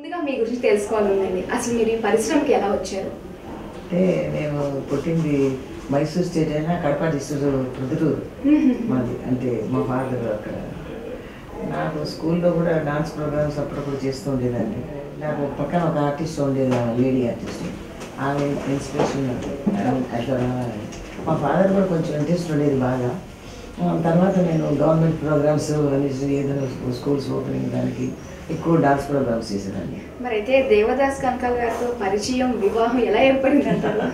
ముందుగా మీ గురించి తెలుసుకోవాలండి అసలు మీరు ఈ పరిశ్రమకి ఎలా వచ్చారు అంటే నేను పుట్టింది మైసూర్ స్టేట్ అయినా కడప డిస్ట్రిక్ట్ ప్రొద్దుటూరు మాది అంటే మా ఫాదర్ అక్కడ నాకు స్కూల్లో కూడా డాన్స్ ప్రోగ్రామ్స్ అప్పుడప్పుడు చేస్తూ ఉండేదాన్ని నాకు ఒక పక్కన ఒక ఆర్టిస్ట్ ఉండేది ఆమె లేడీ ఆర్టిస్ట్ ఆమె ఇన్స్పిరేషన్ అట్లా రావాలని మా ఫాదర్ కూడా కొంచెం ఇంట్రెస్ట్ ఉండేది బాగా ఆ, తర్వాత నేను గవర్నమెంట్ ప్రోగ్రామ్స్ అనేసి ఏదైనా స్కూల్స్ ఓపెనింగ్ దానికి ఎక్కువ డాన్స్ ప్రోగ్రామ్స్ చేసేదాన్ని మరి అయితే దేవదాస్ కనకాల గారితో పరిచయం వివాహం ఎలా ఏర్పడింది అంటారు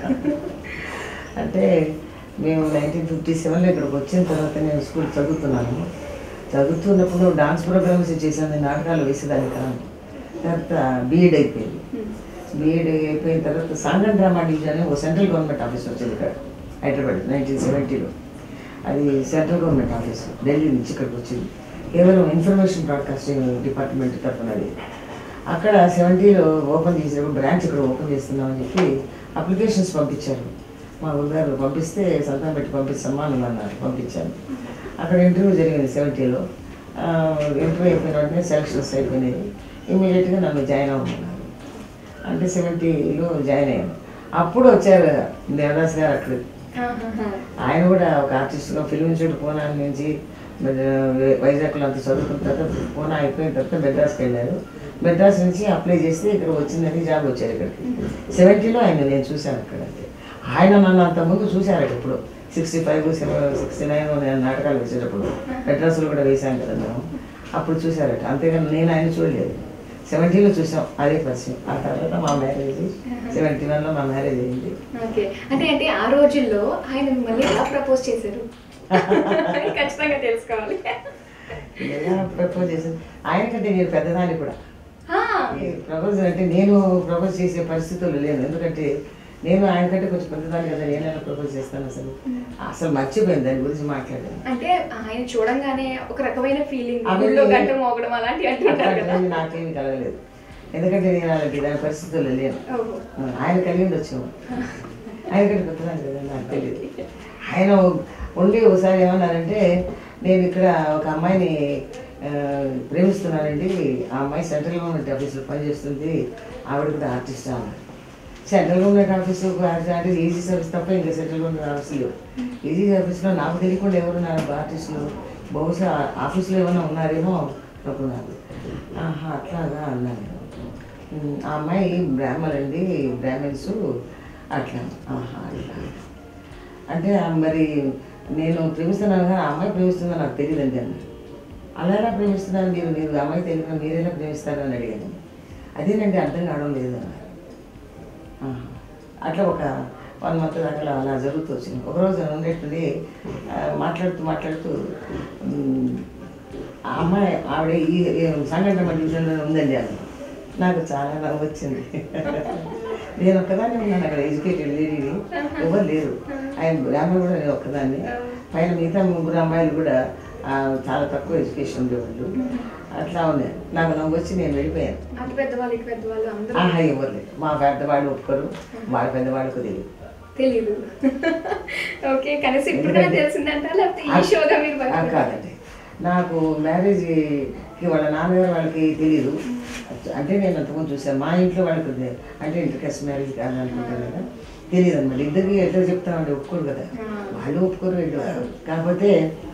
అంటే మేము నైన్టీన్ ఫిఫ్టీ సెవెన్లో ఇక్కడికి వచ్చిన తర్వాత నేను స్కూల్ చదువుతున్నాను చదువుతున్నప్పుడు డాన్స్ ప్రోగ్రామ్స్ చేసాను నాటకాలు వేసేదాన్ని కాదు తర్వాత బీఎడ్ అయిపోయింది బీఎడ్ అయిపోయిన తర్వాత సాంగం డ్రామా డివిజన్ అని ఒక సెంట్రల్ గవర్నమెంట్ ఆఫీస్ వచ్చింది ఇక్కడ హైదరాబాద్ నైన్టీన్ సెవెంటీలో అది సెంట్రల్ గవర్నమెంట్ ఆఫీస్ ఢిల్లీ నుంచి ఇక్కడికి వచ్చింది కేవలం ఇన్ఫర్మేషన్ బ్రాడ్కాస్టింగ్ డిపార్ట్మెంట్ తరఫున అది అక్కడ సెవెంటీలో ఓపెన్ చేసినప్పుడు బ్రాంచ్ ఇక్కడ ఓపెన్ చేస్తున్నామని చెప్పి అప్లికేషన్స్ పంపించారు మా గురుగారు పంపిస్తే సంతకం పెట్టి పంపిస్తామా అని అన్నారు పంపించాను అక్కడ ఇంటర్వ్యూ జరిగింది సెవెంటీలో ఇంటర్వ్యూ అయిపోయిన వెంటనే సెలక్షన్స్ అయిపోయినాయి ఇమీడియట్గా నన్ను జాయిన్ అవ్వమన్నారు అంటే సెవెంటీలో జాయిన్ అయ్యాను అప్పుడు వచ్చారు దేవదాస్ గారు అక్కడికి ఆయన కూడా ఒక ఆర్టిస్ట్గా ఫిల్మ్ ఇన్స్టిట్యూట్ పూనా నుంచి మరి వైజాగ్లో అంత చదువుకున్న తర్వాత పూనా అయిపోయిన తర్వాత మెడ్రాస్కి వెళ్ళారు మెడ్రాస్ నుంచి అప్లై చేస్తే ఇక్కడ వచ్చిందని జాబ్ వచ్చారు ఇక్కడికి సెవెంటీలో ఆయన నేను చూశాను అక్కడ ఆయన నన్ను అంతకుముందు చూశారు ఇప్పుడు సిక్స్టీ ఫైవ్ సిక్స్టీ నైన్ నేను నాటకాలు వేసేటప్పుడు మెడ్రాస్లో కూడా వేశాను కదా మేము అప్పుడు చూశారట అంతేగాని నేను ఆయన చూడలేదు సెవెంటీలో చూసాం అదే పరిచయం ఆ తర్వాత మా మ్యారేజ్ సెవెంటీ వన్లో మా మ్యారేజ్ అయింది ఓకే అంటే అంటే ఆ రోజుల్లో ఆయన మిమ్మల్ని ఎలా ప్రపోజ్ చేశారు ఖచ్చితంగా తెలుసుకోవాలి ఎలా ప్రపోజ్ చేసింది ఆయనకంటే నేను పెద్దదాన్ని కూడా ఆ, ప్రపోజ్ అంటే నేను ప్రపోజ్ చేసే పరిస్థితులు లేను ఎందుకంటే నేను ఆయనకంటే కొంచెం పెద్దదాన్ని కదా నేను ఎలా ప్రపోజ్ చేస్తాను అసలు అసలు మర్చిపోయింది దాని గురించి మాట్లాడాను అంటే ఆయన చూడంగానే ఒక రకమైన ఫీలింగ్ అవి- గుళ్ళో గంట మోగడం అలాంటివి అంటుంటారు కదా అట్లాంటివి నాకేమీ కలగలేదు ఎందుకంటే నేను అలాంటి దాని పరిస్థితుల్లో లేను ఓహో. ఆయన కలిగింది వచ్చాము ఆయనకంటే పెద్దదాన్ని కదా నాకు తెలియదు ఆయన ఉండి ఒకసారి ఏమన్నారంటే నేను ఇక్కడ ఒక అమ్మాయిని ఆ, ప్రేమిస్తున్నానండి ఆ అమ్మాయి సెంట్రల్ గవర్నమెంట్ ఆఫీసులో పనిచేస్తుంది ఆవిడ కూడా ఆర్టిస్ట్ అన్నారు సెంట్రల్ గవర్నమెంట్ ఆఫీసు అంటే ఈజీ సర్వీస్ తప్ప ఇంకా సెంట్రల్ గవర్నమెంట్ ఆఫీసులు ఈజీ సర్వీస్లో నాకు తెలియకుండా ఎవరున్నారు ఆర్టిస్టులు బహుశా ఆఫీస్లో ఏమైనా ఉన్నారేమో అనుకున్నారు ఆహా అట్లాగా అన్నాను ఉమ్, ఆ అమ్మాయి బ్రాహ్మణ్ అండి బ్రాహ్మణ్స్ అట్లా ఆహా అట్లా అంటే ఆ మరి నేను ప్రేమిస్తున్నాను కానీ ఆ అమ్మాయి ప్రేమిస్తుందో నాకు తెలియదండి అన్నారు అలా ఎలా ప్రేమిస్తున్నాను మీరు మీరు ఆ అమ్మాయి తెలియదు మీరు ఎలా ప్రేమిస్తారు అని అడిగాను అదేనండి అర్థం కావడం లేదు అన్నారు ఆహా. అట్లా ఒక వన్ మంత్ దాకా అలా అలా జరుగుతూ వచ్చింది ఒకరోజు ఉండేటువంటి ఆ, మాట్లాడుతూ మాట్లాడుతూ ఉమ్, ఆ అమ్మాయి ఆవిడ ఈ ఈ సంఘటన డివిజన్లో ఉందండి అని నాకు చాలా నవ్వు వచ్చింది నేను ఒక్కదాన్ని ఉన్నాను అక్కడ ఎడ్యుకేటెడ్ లేడీని ఎవరు లేరు ఆయన బ్రాహ్మణ కూడా నేను ఒక్కదాన్ని పైన మిగతా ముగ్గురు అమ్మాయిలు కూడా ఆ, చాలా తక్కువ ఎడ్యుకేషన్ ఉండేవాళ్ళు అట్లా ఉన్నాయి నాకు నవ్వు వచ్చి నేను వెళ్ళిపోయాను అటు పెద్దవాళ్ళు ఇటు పెద్దవాళ్ళు అందరూ ఆహా ఎవరు లేదు మా పెద్దవాళ్ళు ఒప్పుకోరు వాళ్ళ పెద్దవాళ్ళకు తెలియదు తెలీదు ఓకే కనీసం ఇప్పటికైనా తెలిసిందంట లేకపోతే ఈ షోగా మీరు ఆ, భయపడ్డారా? కాదండి నాకు మ్యారేజ్కి వాళ్ళ నాన్నగారు వాళ్ళకి తెలియదు అంటే నేను అంతకుముందు చూసాను మా ఇంట్లో వాళ్ళకి ఉంది. అంటే ఇంటర్ కాస్ట్ మ్యారేజ్ కాదు అనుకుంటాను కదా తెలియదు అనమాట ఇద్దరికి ఎట్లా చెప్తామండి ఒప్పుకోరు కదా వాళ్ళు ఒప్పుకోరు వీళ్ళు కాకపోతే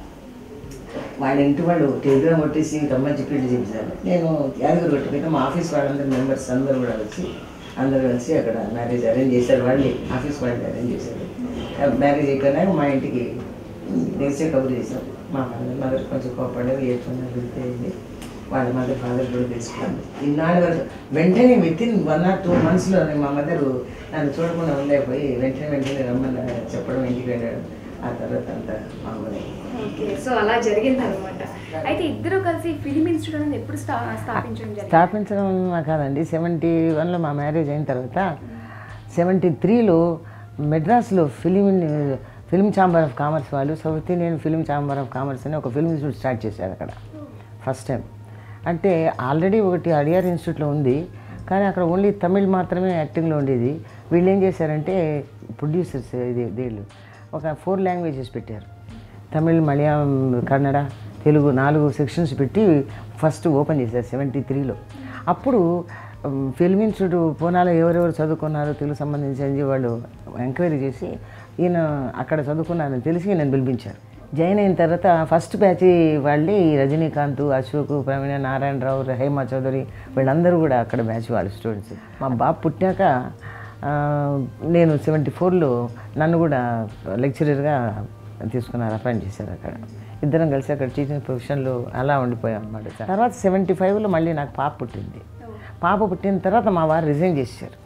వాళ్ళ ఇంటి వాళ్ళు టెలిగ్రామ్ కొట్టేసి రమ్మని చెప్పి ఇట్లా చెప్పారు నేను యాదగిరి కొట్టుకుంటే మా ఆఫీస్ వాళ్ళందరూ మెంబర్స్ అందరూ కూడా వచ్చి అందరూ కలిసి అక్కడ మ్యారేజ్ అరేంజ్ చేశారు వాళ్ళే ఆఫీస్ వాళ్ళు అరేంజ్ చేశారు మ్యారేజ్ అయిపోయినాక మా ఇంటికి తెలిసే కబుర్ చేశాం మా ఫాదర్ మదర్ కొంచెం కోపడేది ఏడ్చుకున్నారు వెళ్తే వాళ్ళ మదర్ ఫాదర్ కూడా తెలుసుకున్నాను ఇన్నాళ్ళ వరకు వెంటనే with in one or two మంత్స్లోనే మా మదర్ నన్ను చూడకుండా ఉండలేకపోయి వెంటనే వెంటనే రమ్మని చెప్పడం ఇంటికి వెళ్ళాడు ఆ తర్వాత అంతా మామూలే ఓకే సో అలా జరిగింది అనమాట అయితే ఇద్దరు కలిసి ఫిలిం ఇన్స్టిట్యూట్ అనేది ఎప్పుడు స్థా స్థాపించడం జరిగింది స్థాపించడం కాదండి సెవెంటీ వన్లో మా మ్యారేజ్ అయిన తర్వాత సెవెంటీ త్రీలో మెడ్రాస్లో film film chamber of commerce వాళ్ళు south Indian film chamber of commerce అని ఒక ఫిల్మ్ ఇన్స్టిట్యూట్ స్టార్ట్ చేశారు అక్కడ ఫస్ట్ టైం అంటే ఆల్రెడీ ఒకటి అడియార్ ఇన్స్టిట్యూట్లో ఉంది కానీ అక్కడ ఓన్లీ తమిళ్ మాత్రమే యాక్టింగ్లో ఉండేది వీళ్ళు ఏం చేశారంటే ప్రొడ్యూసర్స్ ఇది వీళ్ళు ఒక ఫోర్ లాంగ్వేజెస్ పెట్టారు తమిళ్ మలయాళం కన్నడ తెలుగు నాలుగు సెక్షన్స్ పెట్టి ఫస్ట్ ఓపెన్ చేశారు సెవెంటీ త్రీలో అప్పుడు ఫిల్మ్ ఇన్స్టిట్యూట్ పూనాలో ఎవరెవరు చదువుకున్నారో తెలుగు సంబంధించి వాళ్ళు ఎంక్వైరీ చేసి ఈయన అక్కడ చదువుకున్నారని తెలిసి ఈయన పిలిపించారు జాయిన్ అయిన తర్వాత ఫస్ట్ బ్యాచ్ వాళ్ళే ఈ రజనీకాంత్ అశోక్ ప్రవీణ నారాయణరావు హేమ చౌదరి వీళ్ళందరూ కూడా అక్కడ బ్యాచ్ వాళ్ళ స్టూడెంట్స్ మా బాబు పుట్టాక ఆ, నేను సెవెంటీ ఫోర్లో నన్ను కూడా లెక్చరర్గా తీసుకున్నారు అపాయింట్ చేశారు అక్కడ ఇద్దరం కలిసి అక్కడ టీచింగ్ ప్రొఫెషన్లో అలా ఉండిపోయాం అనమాట తర్వాత సెవెంటీ ఫైవ్లో మళ్ళీ నాకు పాప పుట్టింది పాప పుట్టిన తర్వాత మా వారు రిజైన్ చేశారు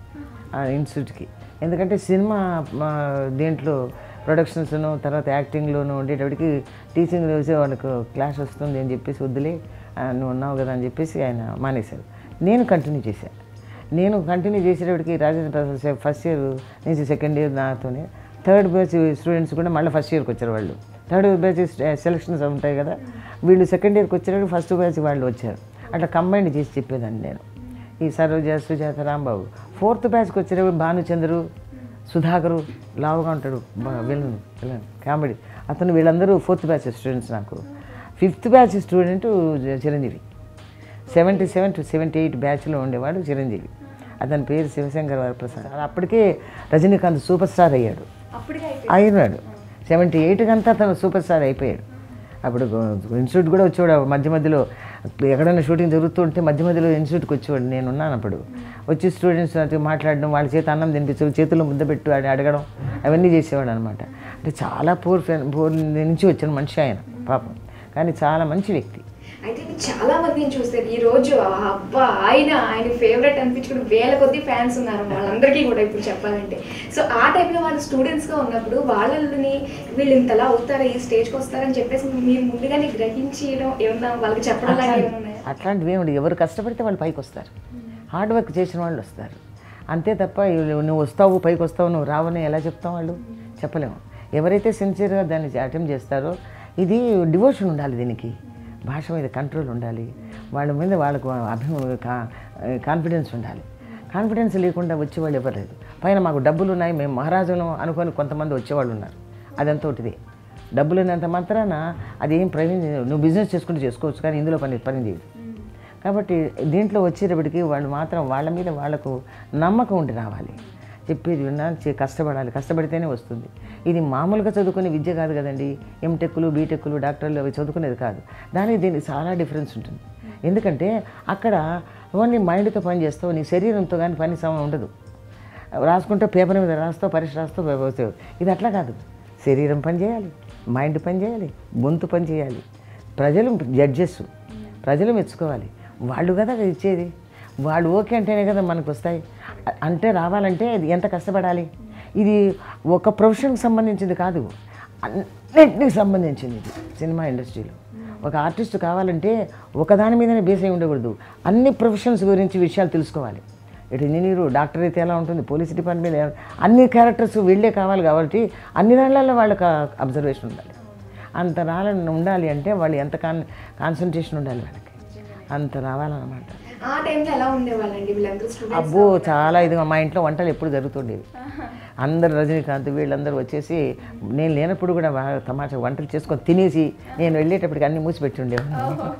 ఆ ఇన్స్టిట్యూట్కి ఎందుకంటే సినిమా మా దీంట్లో ప్రొడక్షన్స్ను తర్వాత యాక్టింగ్లోను ఉండేటప్పటికి టీచింగ్ రోజే వాళ్ళకు క్లాస్ వస్తుంది అని చెప్పేసి వద్దులే ఆ, నువ్వు ఉన్నావు కదా అని చెప్పేసి ఆయన మానేశారు నేను కంటిన్యూ చేశాను నేను కంటిన్యూ చేసేటప్పటికి Rajendra Prasad sir first year నుంచి సెకండ్ ఇయర్ నాతోనే థర్డ్ బ్యాచ్ స్టూడెంట్స్ కూడా మళ్ళీ ఫస్ట్ ఇయర్కి వచ్చారు వాళ్ళు థర్డ్ బ్యాచ్ సెలక్షన్స్ ఉంటాయి కదా వీళ్ళు సెకండ్ ఇయర్కి వచ్చేటప్పుడు ఫస్ట్ బ్యాచ్ వాళ్ళు వచ్చారు అట్లా కంబైండ్ చేసి చెప్పేదాన్ని నేను ఈ సరోజ సుజాత రాంబాబు ఫోర్త్ బ్యాచ్కి వచ్చేటప్పుడు భానుచంద్రు సుధాకరు లావుగా ఉంటాడు బా- విలన్ విలన్ కామెడీ అతను వీళ్ళందరూ ఫోర్త్ బ్యాచ్ స్టూడెంట్స్ నాకు fifth batch student Chiranjeevi seventy seven to seventy eight బ్యాచ్లో ఉండేవాడు చిరంజీవి అతని పేరు శివశంకర్ వరప్రసాద్ అప్పటికే రజనీకాంత్ సూపర్ స్టార్ అయ్యాడు అప్పటికే అయిపోయింది అయినాడు సెవెంటీ ఎయిట్కంతా అతను సూపర్ స్టార్ అయిపోయాడు అప్పుడు ఇన్స్టిట్యూట్ కూడా వచ్చేవాడు మధ్య మధ్యలో ఎక్కడైనా షూటింగ్ జరుగుతుంటే మధ్య మధ్యలో ఇన్స్టిట్యూట్కి వచ్చేవాడు నేను ఉన్నాను అప్పుడు వచ్చి స్టూడెంట్స్ నాతో మాట్లాడడం వాళ్ళ చేత అన్నం తినిపించడం చేతుల్లో ముద్ద పెట్టు అని అడగడం అవన్నీ చేసేవాడు అనమాట అంటే చాలా పూర్ పూర్ నుంచి వచ్చిన మనిషి ఆయన పాపం కానీ చాలా మంచి వ్యక్తి అయితే ఇది చాలా మందిని చూస్తారు ఈ రోజు ఆ అబ్బా ఆయన ఆయన ఫేవరెట్ అనిపించుకుని వేల కొద్ది ఫ్యాన్స్ ఉన్నారు వాళ్ళందరికీ కూడా ఇప్పుడు చెప్పాలంటే సో ఆ టైంలో వాళ్ళు స్టూడెంట్స్ గా ఉన్నప్పుడు వాళ్ళని వీళ్ళు ఇంతలా అవుతారా ఈ స్టేజ్కి వస్తారని చెప్పేసి మీరు ముందుగానే గ్రహించడం ఏమన్నా వాళ్ళకి చెప్పడం లాగా ఏమైనా ఉన్నాయా అట్లాంటివి ఏమి ఎవరు కష్టపడితే వాళ్ళు పైకి వస్తారు హార్డ్ వర్క్ చేసిన వాళ్ళు వస్తారు అంతే తప్ప ఇవి నువ్వు వస్తావు పైకి వస్తావు నువ్వు రావని ఎలా చెప్తావు వాళ్ళు చెప్పలేము ఎవరైతే సిన్సియర్గా దాన్ని అటెంప్ట్ చేస్తారో ఇది డివోషన్ ఉండాలి దీనికి భాష మీద కంట్రోల్ ఉండాలి వాళ్ళ మీద వాళ్ళకు అభిమ కాన్ఫిడెన్స్ ఉండాలి కాన్ఫిడెన్స్ లేకుండా వచ్చేవాళ్ళు ఎవరు లేదు పైన మాకు డబ్బులు ఉన్నాయి మేము మహారాజులం అనుకొని కొంతమంది వచ్చేవాళ్ళు ఉన్నారు అదంతా ఒకటిదే డబ్బులు ఉన్నంత మాత్రాన అది ఏం ప్రయోజనం నువ్వు బిజినెస్ చేసుకుంటూ చేసుకోవచ్చు కానీ ఇందులో పని పని చేయదు కాబట్టి దీంట్లో వచ్చేటప్పటికి వాళ్ళు మాత్రం వాళ్ళ మీద వాళ్ళకు నమ్మకం ఉండి రావాలి చెప్పేది విన్నా చే- కష్టపడాలి కష్టపడితేనే వస్తుంది ఇది మామూలుగా చదువుకునే విద్య కాదు కదండి ఎంటెక్కులు బీటెక్కులు డాక్టర్లు అవి చదువుకునేది కాదు దానికి దీనికి చాలా డిఫరెన్స్ ఉంటుంది ఎందుకంటే అక్కడ ఓన్లీ మైండ్తో పని చేస్తావు నీ శరీరంతో కానీ పని సమయం ఉండదు రాసుకుంటే పేపర్ మీద రాస్తావు పరీక్ష రాస్తావు పోతావు ఇది అట్లా కాదు శరీరం పని చేయాలి మైండ్ పని చేయాలి గొంతు పని చేయాలి ప్రజలు జడ్జెస్ ప్రజలు మెచ్చుకోవాలి వాళ్ళు కదా ఇచ్చేది వాళ్ళు ఓకే అంటేనే కదా మనకు వస్తాయి అ- అంటే రావాలంటే ఇది ఎంత కష్టపడాలి ఇది ఒక ప్రొఫెషన్కి సంబంధించింది కాదు అన్నిటికి సంబంధించింది ఇది సినిమా ఇండస్ట్రీలో ఒక ఆర్టిస్ట్ కావాలంటే ఒకదాని మీదనే బేస్ అయి ఉండకూడదు అన్ని ప్రొఫెషన్స్ గురించి విషయాలు తెలుసుకోవాలి ఇటు ఇంజనీరు డాక్టర్ అయితే ఎలా ఉంటుంది పోలీస్ డిపార్ట్మెంట్ ఎలా- అన్ని క్యారెక్టర్స్ వీళ్ళే కావాలి కాబట్టి అన్ని దాంట్లో వాళ్ళకి అబ్జర్వేషన్ ఉండాలి అంత రాలని ఉండాలి అంటే వాళ్ళు ఎంత కాన్ కాన్సన్ట్రేషన్ ఉండాలి వాళ్ళకి అంత రావాలన్నమాట ఆ టైంలో ఎలా ఉండేవాళ్ళండి వీళ్ళందరూ స్టూడెంట్స్ అబ్బో చాలా ఇదిగా మా ఇంట్లో వంటలు ఎప్పుడు జరుగుతుండేవి అందరు రజనీకాంత్ వీళ్ళందరూ వచ్చేసి నేను లేనప్పుడు కూడా బాగా తమాషా వంటలు చేసుకొని తినేసి నేను వెళ్ళేటప్పటికి అన్ని మూసిపెట్టి ఉండేవాడిని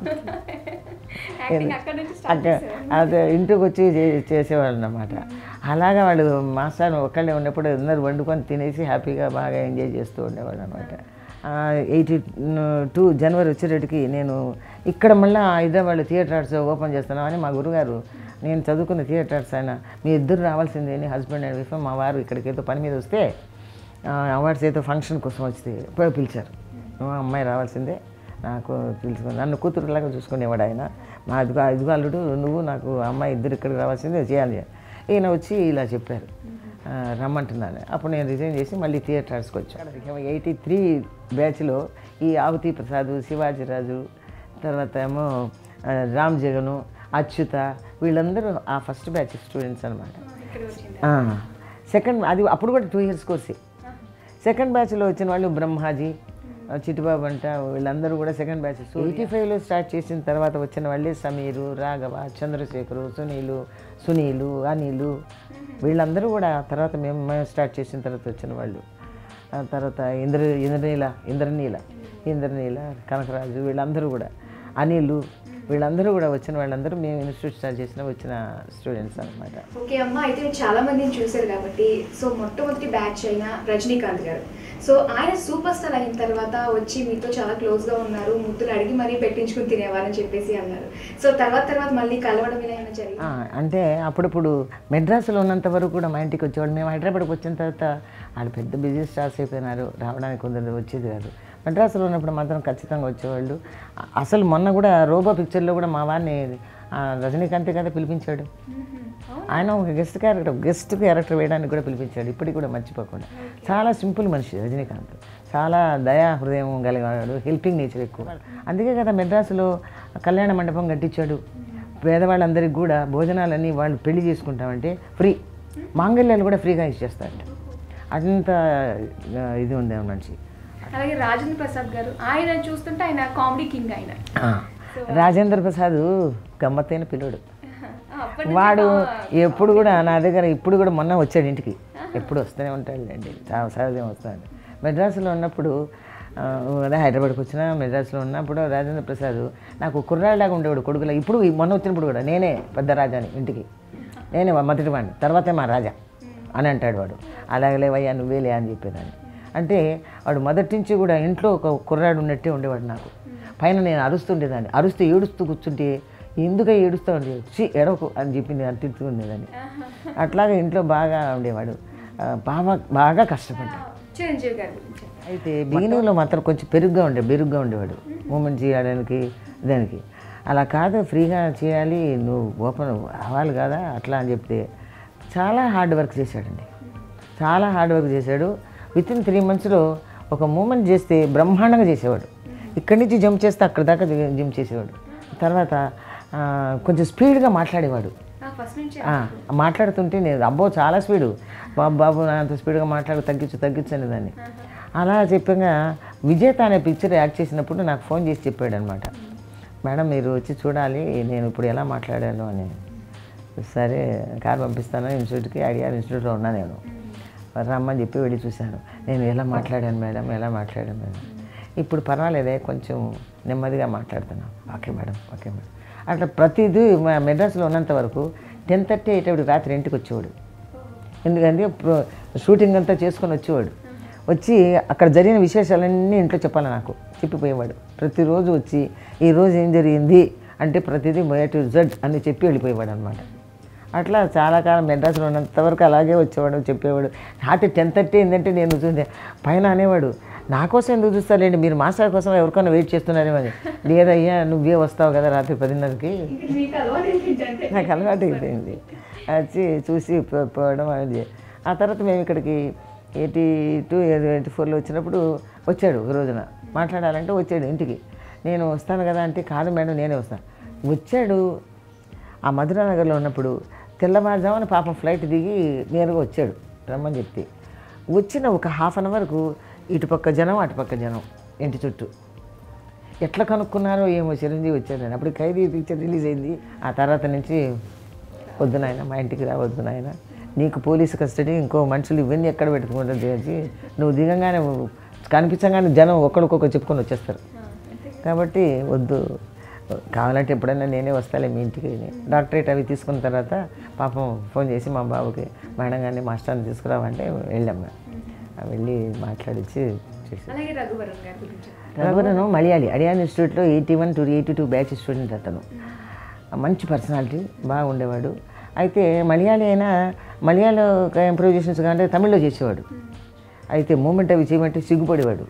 యాక్టింగ్ అక్కడ నుంచి స్టార్ట్ అంటే అదే ఇంటికి వచ్చి చే- చేసేవాళ్ళు అన్నమాట అలాగా వాళ్ళు మాస్టర్ ఒక్కళ్ళే ఉన్నప్పుడు అందరు వండుకొని తినేసి హ్యాపీగా బాగా ఎంజాయ్ చేస్తూ ఉండేవాళ్ళు అనమాట ఎయిటీ టూ జనవరి వచ్చేటట్టుకి నేను ఇక్కడ మళ్ళీ హైదరాబాద్లో థియేటర్ ఆర్ట్స్ ఓపెన్ చేస్తున్నాం అని మా గురుగారు నేను చదువుకున్న థియేటర్ ఆర్ట్స్ ఆయన మీ ఇద్దరు రావాల్సిందే అని హస్బెండ్ అండ్ వైఫ్ మా వారు ఇక్కడికి ఏదో పని మీద వస్తే అవార్డ్స్ ఏదో ఫంక్షన్ కోసం వస్తే పోయి పిలిచారు "నువ్వు అమ్మాయి రావాల్సిందే నాకు పిలుచుకుని నన్ను కూతురులాగా చూసుకునేవాడు ఆయన మా అదిగో అదిగో అల్లుడు నువ్వు నాకు అమ్మాయి ఇద్దరు ఇక్కడికి రావాల్సిందే చేయాలి ఈయన వచ్చి ఇలా చెప్పారు ఆ, రమ్మంటున్నాను అప్పుడు నేను రిజైన్ చేసి మళ్ళీ థియేటర్ ఆర్ట్స్కి వచ్చాను ఎయిటీ త్రీ బ్యాచ్లో ఈ ఆవతి ప్రసాద్ శివాజీరాజు తర్వాత ఏమో ఆ, రామ్ జగను అచ్యుత వీళ్ళందరూ ఆ ఫస్ట్ బ్యాచ్ స్టూడెంట్స్ అనమాట ఇక్కడ వచ్చింది సెకండ్ అది అప్పుడు కూడా టూ ఇయర్స్ కోర్సే సెకండ్ బ్యాచ్లో వచ్చిన వాళ్ళు బ్రహ్మాజీ ఆ, చిట్టిబాబు అంట వీళ్ళందరూ కూడా సెకండ్ బ్యాచ్ ఎయిటీ ఫైవ్లో స్టార్ట్ చేసిన తర్వాత వచ్చిన వాళ్ళే సమీరు రాఘవ చంద్రశేఖరు సునీలు సునీలు అనిలు వీళ్ళందరూ కూడా తర్వాత మేము మేము స్టార్ట్ చేసిన తర్వాత వచ్చిన వాళ్ళు ఆ తర్వాత ఇంద్ర ఇంద్రనీల ఇంద్రనీల ఇంద్రనీల కనకరాజు వీళ్ళందరూ కూడా అనిలు వీళ్ళందరూ కూడా వచ్చిన వాళ్ళందరూ మేము ఇన్స్టిట్యూట్ స్టార్ట్ చేసిన వచ్చిన స్టూడెంట్స్ అనమాట ఓకే అమ్మ అయితే మీరు చాలా మందిని చూశారు కాబట్టి సో మొట్టమొదటి బ్యాచ్ అయిన రజనీకాంత్ గారు సో ఆయన సూపర్ స్టార్ అయిన తర్వాత వచ్చి మీతో చాలా క్లోజ్ గా ఉన్నారు ముద్దులు అడిగి మరీ పెట్టించుకుని తినేవారని చెప్పేసి అన్నారు సో తర్వాత తర్వాత మళ్ళీ కలవడం ఇలా ఏమైనా జరిగింది ఆ, అంటే అప్పుడప్పుడు మెడ్రాస్లో ఉన్నంత వరకు కూడా మా ఇంటికి వచ్చేవాడు మేము హైదరాబాద్కి వచ్చిన తర్వాత వాళ్ళు పెద్ద బిజీ స్టార్స్ అయిపోయినారు రావడానికి కొందరు వచ్చేది కాదు మెడ్రాస్లో ఉన్నప్పుడు మాత్రం ఖచ్చితంగా వచ్చేవాళ్ళు అ- అసలు మొన్న కూడా రోబో పిక్చర్లో కూడా మా వాడిని ఆ, రజనీకాంత్ కదా పిలిపించాడు ఆయన ఒక గెస్ట్ క్యారెక్టర్ గెస్ట్ క్యారెక్టర్ వేయడానికి కూడా పిలిపించాడు ఇప్పటికి కూడా మర్చిపోకుండా చాలా సింపుల్ మనిషి రజనీకాంత్ చాలా దయా హృదయం కలిగినాడు హెల్పింగ్ నేచర్ ఎక్కువ అందుకే కదా మెడ్రాసులో కళ్యాణ మండపం కట్టించాడు పేదవాళ్ళందరికీ కూడా భోజనాలన్నీ వాళ్ళు పెళ్లి చేసుకుంటామంటే ఫ్రీ మాంగళ్యాలు కూడా ఫ్రీగా ఇచ్చేస్తారట అంత ఆ, ఇది ఉంది ఆ మనిషి అలాగే రాజేంద్ర ప్రసాద్ గారు ఆయన చూస్తుంటే ఆయన కామెడీ కింగ్ ఆయన ఆ, రాజేంద్ర ప్రసాద్ గమ్మత్తైన పిల్లోడు అప్పటి వాడు ఎప్పుడు కూడా నా దగ్గర ఇప్పుడు కూడా మొన్న వచ్చాడు ఇంటికి ఎప్పుడు వస్తూనే ఉంటాడు అండి చాలా సహజం వస్తాడు మెడ్రాస్లో ఉన్నప్పుడు ఆ, అదే హైదరాబాద్కి వచ్చిన మెడ్రాస్లో ఉన్నప్పుడు రాజేంద్ర ప్రసాద్ నాకు కుర్రాళ్ళలాగా ఉండేవాడు కొడుకులా ఇప్పుడు ఈ మొన్న వచ్చినప్పుడు కూడా నేనే పెద్ద రాజాని ఇంటికి నేనే మొదటి వాడిని తర్వాతే మా రాజా అని అంటాడు వాడు అలాగే లేవయ్యా నువ్వేలే అని చెప్పేదాన్ని అంటే వాడు మొదటి నుంచి కూడా ఇంట్లో ఒక కుర్రాడు ఉన్నట్టే ఉండేవాడు నాకు పైన నేను అరుస్తుండేదాన్ని అరుస్తూ ఏడుస్తూ కూర్చుంటే ఎందుకు ఏడుస్తూ ఉండే చి ఎడవకు అని చెప్పి నేను తిట్టుకునేదాన్ని అట్లాగే ఇంట్లో బాగా ఉండేవాడు ఆ, బాగా బాగా కష్టపడ్డాడు చిరంజీవి గారి గురించి అయితే బిగినింగ్లో మాత్రం కొంచెం పెరుగ్గా ఉండే బెరుగ్గా ఉండేవాడు మూమెంట్ చేయడానికి దానికి అలా కాదు ఫ్రీగా చేయాలి నువ్వు ఓపెన్ అవ్వాలి కదా అట్లా అని చెప్తే చాలా హార్డ్ వర్క్ చేశాడండి చాలా హార్డ్ వర్క్ చేశాడు విత్ ఇన్ త్రీ మంత్స్లో ఒక మూమెంట్ చేస్తే బ్రహ్మాండంగా చేసేవాడు ఇక్కడి నుంచి జంప్ చేస్తే అక్కడ దాకా జంప్ చేసేవాడు తర్వాత ఆ, కొంచెం స్పీడ్గా మాట్లాడేవాడు ఫస్ట్ నుంచి ఆ, మాట్లాడుతుంటే నేను అబ్బో చాలా స్పీడు బాబు బాబు నా అంత స్పీడ్గా మాట్లాడు తగ్గించు తగ్గించు అనేదాన్ని అలా చెప్పగా విజేత అనే పిక్చర్ యాక్ట్ చేసినప్పుడు నాకు ఫోన్ చేసి చెప్పాడు అనమాట మేడం మీరు వచ్చి చూడాలి నేను ఇప్పుడు ఎలా మాట్లాడాను అని సరే కార్ పంపిస్తాను ఇన్స్టిట్యూట్కి ఐడియా ఇన్స్టిట్యూట్లో ఉన్నా నేను రమ్మని చెప్పి వెళ్ళి చూశాను నేను ఎలా మాట్లాడాను మేడం ఎలా మాట్లాడాను మేడం ఇప్పుడు పర్వాలేదే కొంచెం నెమ్మదిగా మాట్లాడుతున్నాను ఓకే మేడం ఓకే మేడం అట్లా ప్రతిదీ మా మెడ్రాస్లో ఉన్నంత వరకు టెన్ థర్టీ అయ్యేటప్పుడు రాత్రి ఇంటికి వచ్చేవాడు ఎందుకంటే ప్రో- షూటింగ్ అంతా చేసుకొని వచ్చేవాడు వచ్చి అక్కడ జరిగిన విశేషాలన్నీ ఇంట్లో చెప్పాలి నాకు చెప్పిపోయేవాడు ప్రతిరోజు వచ్చి ఈ రోజు ఏం జరిగింది అంటే ప్రతిదీ ఏ టు జడ్ అని చెప్పి వెళ్ళిపోయేవాడు అనమాట అట్లా చాలా కాలం మెడ్రాస్లో ఉన్నంత వరకు అలాగే వచ్చేవాడు చెప్పేవాడు రాత్రి టెన్ థర్టీ ఏంటంటే నేను చూసే పైన అనేవాడు నా కోసం ఎందుకు చూస్తారండి మీరు మాస్టర్ కోసం ఎవరికైనా వెయిట్ చేస్తున్నారేమో అని లేదయ్యా నువ్వే వస్తావు కదా రాత్రి పదిన్నరకి మీకు అలవాటు ఏంటంటే నాకు అలవాటు అయిపోయింది వచ్చి చూసి పో- పోవడం అది ఆ తర్వాత మేము ఇక్కడికి ఎయిటీ టూ ఎయిటీ ఫోర్లో వచ్చినప్పుడు వచ్చాడు ఒక రోజున మాట్లాడాలంటే వచ్చాడు ఇంటికి నేను వస్తాను కదా అంటే కాదు మేడం నేనే వస్తాను వచ్చాడు ఆ మధురానగర్లో ఉన్నప్పుడు తెల్లవారుజామున పాపం ఫ్లైట్ దిగి నేరుగా వచ్చాడు రమ్మని చెప్తే వచ్చిన ఒక హాఫ్ అన్ అవర్కు ఇటుపక్క జనం అటుపక్క జనం ఇంటి చుట్టూ ఎట్లా కనుక్కున్నారో ఏమో చిరంజీవి వచ్చారని అప్పుడు ఖైదీ పిక్చర్ రిలీజ్ అయింది ఆ తర్వాత నుంచి వద్దు నాయన మా ఇంటికి రా వద్దు నాయన నీకు పోలీసు కస్టడీ ఇంకో మనుషులు ఇవన్నీ ఎక్కడ పెట్టుకుంటారు చేసి నువ్వు దిగంగానే కనిపించగానే జనం ఒకరికొకరు చెప్పుకొని వచ్చేస్తారు కాబట్టి వద్దు కావాలంటే ఎప్పుడైనా నేనే వస్తాలే మీ ఇంటికి అని. డాక్టరేట్ అవి తీసుకున్న తర్వాత పాపం ఫోన్ చేసి మా బాబుకి మేడం గారిని మాస్టర్ని తీసుకురావంటే వెళ్ళాం మేము. వెళ్ళి మాట్లాడించి చేసి అలాగే రఘువరన్ గారి గురించి రఘువరను మలయాళి అడియాన్ ఇన్స్టిట్యూట్లో eighty one to eighty two batch student అతను మంచి పర్సనాలిటీ బాగా ఉండేవాడు అయితే మలయాళీ అయినా మలయాళ ఇంప్రూవైజేషన్స్ కానీ తమిళ్లో చేసేవాడు అయితే మూమెంట్ అవి చేయమంటే సిగ్గుపడేవాడు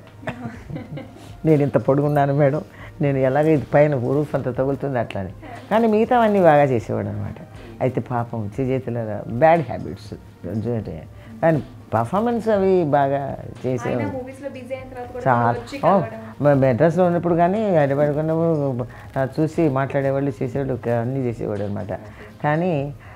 నేను ఇంత పొడుగున్నాను మేడం నేను ఎలాగ ఇది పైన రూఫ్ అంత తగులుతుంది అట్లానే కానీ మిగతావన్నీ బాగా చేసేవాడు అనమాట అయితే పాపం చేతుల బ్యాడ్ హ్యాబిట్స్ కానీ పర్ఫార్మెన్స్ అవి బాగా చేసేవాడు మూవీస్ లో బిజీ అయిన తర్వాత కూడా చాలా వచ్చి ఓ, మ- మెడ్రాస్లో ఉన్నప్పుడు కానీ హైదరాబాద్ ఉన్నప్పుడు ఆ, చూసి మాట్లాడేవాళ్ళు చేసేవాళ్ళు క- అన్నీ చేసేవాడు అనమాట కానీ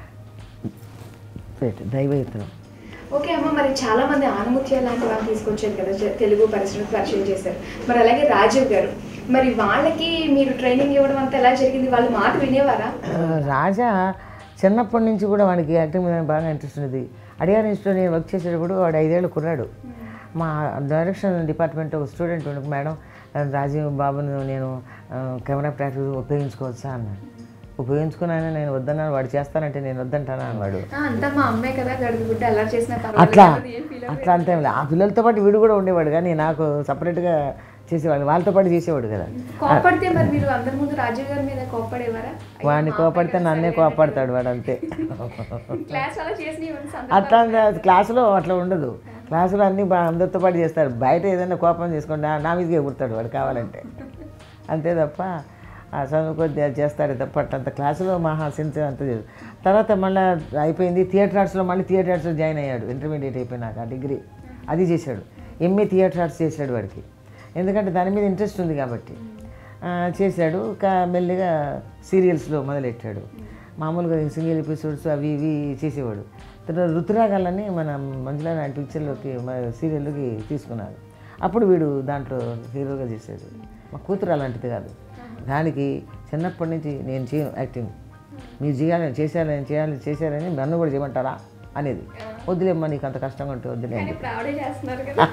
దైవయుత్నం ఓకే అమ్మ మరి చాలా మంది ఆనుముత్యాలు లాంటి వాళ్ళు తీసుకొచ్చారు కదా జ- తెలుగు పరిశ్రమకు పరిచయం చేశారు మరి అలాగే రాజీవ్ గారు మరి వాళ్ళకి మీరు ట్రైనింగ్ ఇవ్వడం అంతా ఎలా జరిగింది వాళ్ళు మాట వినేవారా రాజా చిన్నప్పటి నుంచి కూడా వాడికి యాక్టింగ్ మీద బాగా ఇంట్రెస్ట్ ఉంది అడిగారు ఇన్స్టిట్యూట్ నేను వర్క్ చేసేటప్పుడు వాడు ఐదేళ్ళు కుర్రాడు మా డైరెక్షన్ డిపార్ట్మెంట్ ఒక స్టూడెంట్ ఉండకు మేడం రాజీవ్ బాబును నేను ఆ, కెమెరా ప్రాక్టీస్ ఉపయోగించుకోవచ్చా అన్నాడు ఉపయోగించుకున్నాను నేను వద్దన్నాను వాడు చేస్తానంటే నేను వద్దంటానా అన్నాడు ఆ, అంతా మా అమ్మాయి కదా గడుగు గుడ్డ అలా చేసిన అట్లా ఏం ఫీల్ అట్లా అంతే ఆ పిల్లలతో పాటు వీడు కూడా ఉండేవాడు కానీ నాకు సపరేట్గా చేసేవాడు వాళ్ళతో పాటు చేసేవాడు కదా కోపడితే మరి మీరు అందరి ముందు రాజీవ్ గారి మీద కోపడేవారా వాడిని కోపడితే నన్నే కోపడతాడు వాడు అంతే క్లాస్ అలా చేసి అట్లా అంద- క్లాసులో అట్లా ఉండదు క్లాసులో అన్నీ బా అందరితో పాటు చేస్తారు బయట ఏదైనా కోపం చేసుకుంటే నా మీదకి ఎగురుతాడు వాడు కావాలంటే అంతే తప్ప ఆ చదువు కొద్దిగా చేస్తాడు తప్ప అట్లంత క్లాసులో మహా సెన్స్ అంత చేయదు తర్వాత మళ్ళీ అయిపోయింది థియేటర్ ఆర్ట్స్లో మళ్ళీ థియేటర్ ఆర్ట్స్లో జాయిన్ అయ్యాడు ఇంటర్మీడియట్ అయిపోయినాక ఆ డిగ్రీ అది చేశాడు ఎంఏ థియేటర్ ఆర్ట్స్ చేశాడు వాడికి ఎందుకంటే దాని మీద ఇంట్రెస్ట్ ఉంది కాబట్టి ఆ, చేశాడు కా మెల్లిగా సీరియల్స్లో మొదలెట్టాడు మామూలుగా సింగిల్ ఎపిసోడ్స్ అవి ఇవి చేసేవాడు తర్వాత రుతురాగాలని మన మంజులా నాయుడు పిక్చర్లోకి మన సీరియల్లోకి తీసుకున్నారు అప్పుడు వీడు దాంట్లో హీరోగా చేశాడు మా కూతురు అలాంటిది కాదు దానికి చిన్నప్పటి నుంచి నేను చేయను యాక్టింగ్ మీరు చేయాలని చేశారని చేయాలి చేశారని నన్ను కూడా చేయమంటారా అనేది వద్దులేమ్మా నీకు అంత కష్టంగా ఉంటే వద్దులే అని ఇప్పుడు ఆవిడే చేస్తున్నారు కదా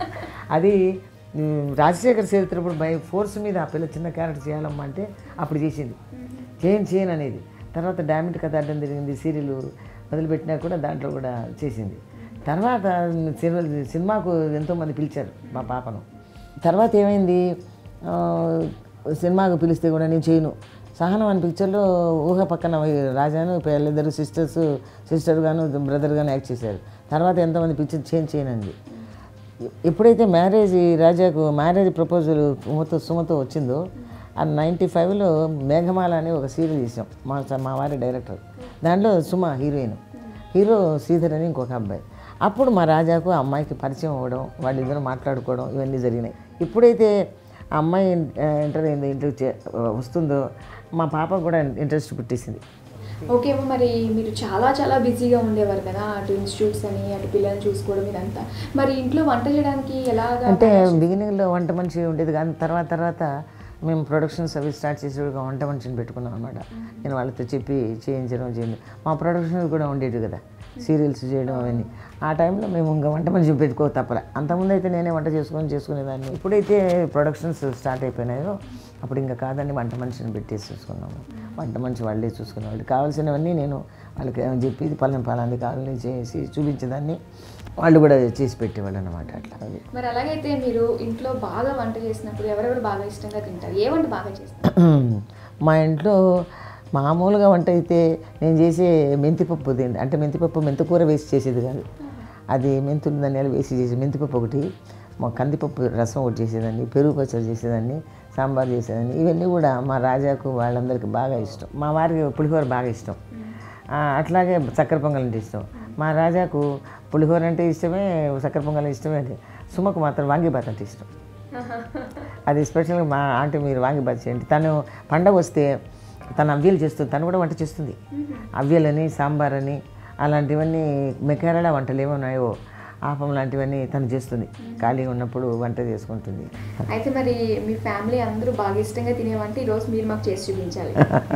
అది ఉమ్, రాజశేఖర్ చరిత్రప్పుడు బై ఫోర్స్ మీద ఆ పిల్ల చిన్న క్యారెక్టర్ చేయాలమ్మా అంటే అప్పుడు చేసింది చేయను చేయను అనేది తర్వాత డామిట్ కథ అడ్డం తిరిగింది సీరియల్ మొదలుపెట్టినా కూడా దాంట్లో కూడా చేసింది తర్వాత సినిమా సినిమాకు ఎంతోమంది పిలిచారు మా పాపను తర్వాత ఏమైంది ఆ, సినిమాకు పిలిస్తే కూడా నేను చేయను సహనం అని పిక్చర్లో ఊహ పక్కన రాజాను వీళ్ళిద్దరు సిస్టర్స్ సిస్టర్ గాను బ్రదర్ గాను యాక్ట్ చేశారు తర్వాత ఎంతమంది పిక్చర్ చేంజ్ చేయనండి ఎప్పుడైతే మ్యారేజ్ రాజాకు మ్యారేజ్ ప్రపోజల్ సుమతో సుమతో వచ్చిందో ఆ నైంటీ ఫైవ్లో మేఘమాల అని ఒక సీరియల్ చేసాం మా మా వారి డైరెక్టర్ దాంట్లో సుమ హీరోయిన్ హీరో శ్రీధర్ అని ఇంకొక అబ్బాయి అప్పుడు మా రాజాకు ఆ అమ్మాయికి పరిచయం అవ్వడం వాళ్ళిద్దరూ మాట్లాడుకోవడం ఇవన్నీ జరిగినాయి ఎప్పుడైతే ఆ అమ్మాయి ఎంటర్ అయిందో ఇంటికి చే- వస్తుందో మా పాప కూడా ఇంట్రెస్ట్ పుట్టేసింది ఓకే అమ్మ మరి మీరు చాలా చాలా బిజీగా ఉండేవారు కదా అటు ఇన్స్టిట్యూట్స్ అని అటు పిల్లల్ని చూసుకోవడం ఇదంతా మరి ఇంట్లో వంట చేయడానికి ఎలాగా అంటే బిగినింగ్లో వంట మనిషి ఉండేది కానీ తర్వాత తర్వాత మేము ప్రొడక్షన్స్ అవి స్టార్ట్ చేసేవాడు వంట మనిషిని పెట్టుకున్నాం అనమాట నేను వాళ్ళతో చెప్పి చేయించడం చేయండి మా ప్రొడక్షన్స్ కూడా ఉండేవి కదా సీరియల్స్ చేయడం అవన్నీ ఆ టైంలో మేము ఇంకా వంట మనిషి పెట్టుకో తప్పలే అంతకుముందు అయితే నేనే వంట చేసుకొని చేసుకునేదాన్ని ఇప్పుడైతే ప్రొడక్షన్స్ స్టార్ట్ అయిపోయినాయో అప్పుడు ఇంకా కాదండి వంట మనిషిని పెట్టేసి చూసుకున్నాము వంట మనిషి వాళ్ళే చూసుకునేవాళ్ళు కావాల్సినవన్నీ నేను వాళ్ళకి చెప్పి ఇది పలానా పలాంది కావాలని చేసి చూపించేదాన్ని వాళ్ళు కూడా చేసి పెట్టేవాళ్ళు అనమాట అట్లా అది మరి అలాగైతే మీరు ఇంట్లో బాగా వంట చేసినప్పుడు ఎవరెవరు బాగా ఇష్టంగా తింటారు ఏ వంట బాగా చేస్తారు మా ఇంట్లో మామూలుగా వంట అయితే నేను చేసే మెంతిపప్పు తిండి అంటే మెంతిపప్పు మెంతికూర వేసి చేసేది కాదు అది మెంతులు ధనియాలు వేసి చేసే మెంతిపప్పు ఒకటి మా కందిపప్పు రసం ఒకటి చేసేదాన్ని పెరుగు పచ్చడి చేసేదాన్ని సాంబార్ చేసేదాన్ని ఇవన్నీ కూడా మా రాజాకు వాళ్ళందరికీ బాగా ఇష్టం మా వారికి పులిహోర బాగా ఇష్టం ఆ, అట్లాగే చక్కెర పొంగల్ అంటే ఇష్టం మా రాజాకు పులిహోర అంటే ఇష్టమే చక్కెర పొంగల్ ఇష్టమే అంటే సుమకు మాత్రం వాంగిబాత్ అంటే ఇష్టం అది స్పెషల్గా మా ఆంటీ మీరు వాంగిబాత్ చేయండి తను పండగ వస్తే తను అవ్యలు చేస్తుంది తను కూడా వంట చేస్తుంది అవ్యలని సాంబార్ అని అలాంటివన్నీ మెకేరళ వంటలు ఏమున్నాయో ఆపం లాంటివన్నీ తను చేస్తుంది ఖాళీగా ఉన్నప్పుడు వంట చేసుకుంటుంది అయితే మరి మీ ఫ్యామిలీ అందరూ బాగా ఇష్టంగా తినేవంటే ఈరోజు మీరు మాకు చేసి చూపించాలి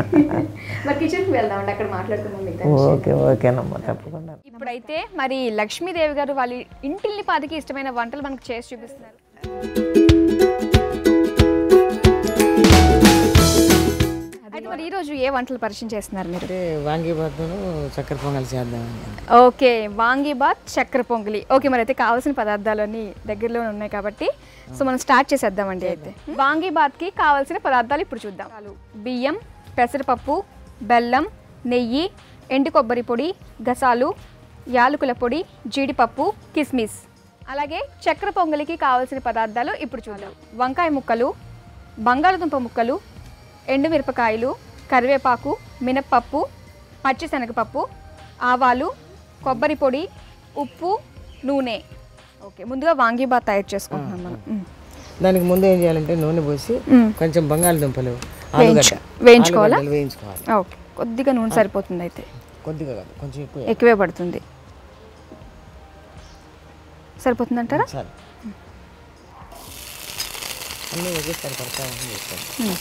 మరి కిచెన్కి వెళ్దామండి అక్కడ మాట్లాడుకుందాం మిగతా ఓకే ఓకేనమ్మా తప్పకుండా ఇప్పుడైతే మరి లక్ష్మీదేవి గారు వాళ్ళ ఇంటిల్ని పాదికి ఇష్టమైన వంటలు మనకు చేసి చూపిస్తున్నారు అయితే మరి ఈ రోజు ఏ వంటలు పరిచయం చేస్తున్నారు మీరు అంటే వాంగిబాత్ను చక్కెర పొంగల్ చేద్దామని ఓకే వాంగీబాత్ చక్కెర పొంగలి ఓకే మరి అయితే కావాల్సిన పదార్థాలన్నీ దగ్గరలోనే ఉన్నాయి కాబట్టి సో మనం స్టార్ట్ చేసేద్దామండి అయితే వాంగీబాత్కి కావాల్సిన పదార్థాలు ఇప్పుడు చూద్దాం బియ్యం పెసరపప్పు బెల్లం నెయ్యి ఎండు కొబ్బరి పొడి గసాలు యాలకుల పొడి జీడిపప్పు కిస్మిస్ అలాగే చక్కెర పొంగలికి కావాల్సిన పదార్థాలు ఇప్పుడు చూద్దాం వంకాయ ముక్కలు బంగాళదుంప ముక్కలు ఎండుమిరపకాయలు కరివేపాకు మినప్పప్పు పచ్చిశనగపప్పు ఆవాలు కొబ్బరి పొడి ఉప్పు నూనె ఓకే ముందుగా వాంగీబాత్ తయారు చేసుకుంటున్నాం మనం మ్. దానికి ముందు ఏం చేయాలంటే నూనె పోసి మ్మ్. కొంచెం బంగాళదుంపలు వేయించు ఆలుగడ్డ వేయించుకోవాలా ఆలుగడ్డలు వేయించుకోవాలి ఓకే కొద్దిగా నూనె సరిపోతుంది అయితే కొద్దిగా కాదు కొంచెం ఎక్కువ ఎక్కువే పడుతుంది సరిపోతుంది అంటారా చాలు అన్నీ ఒకేసారి పడతా ఉంది చేస్తాను మ్.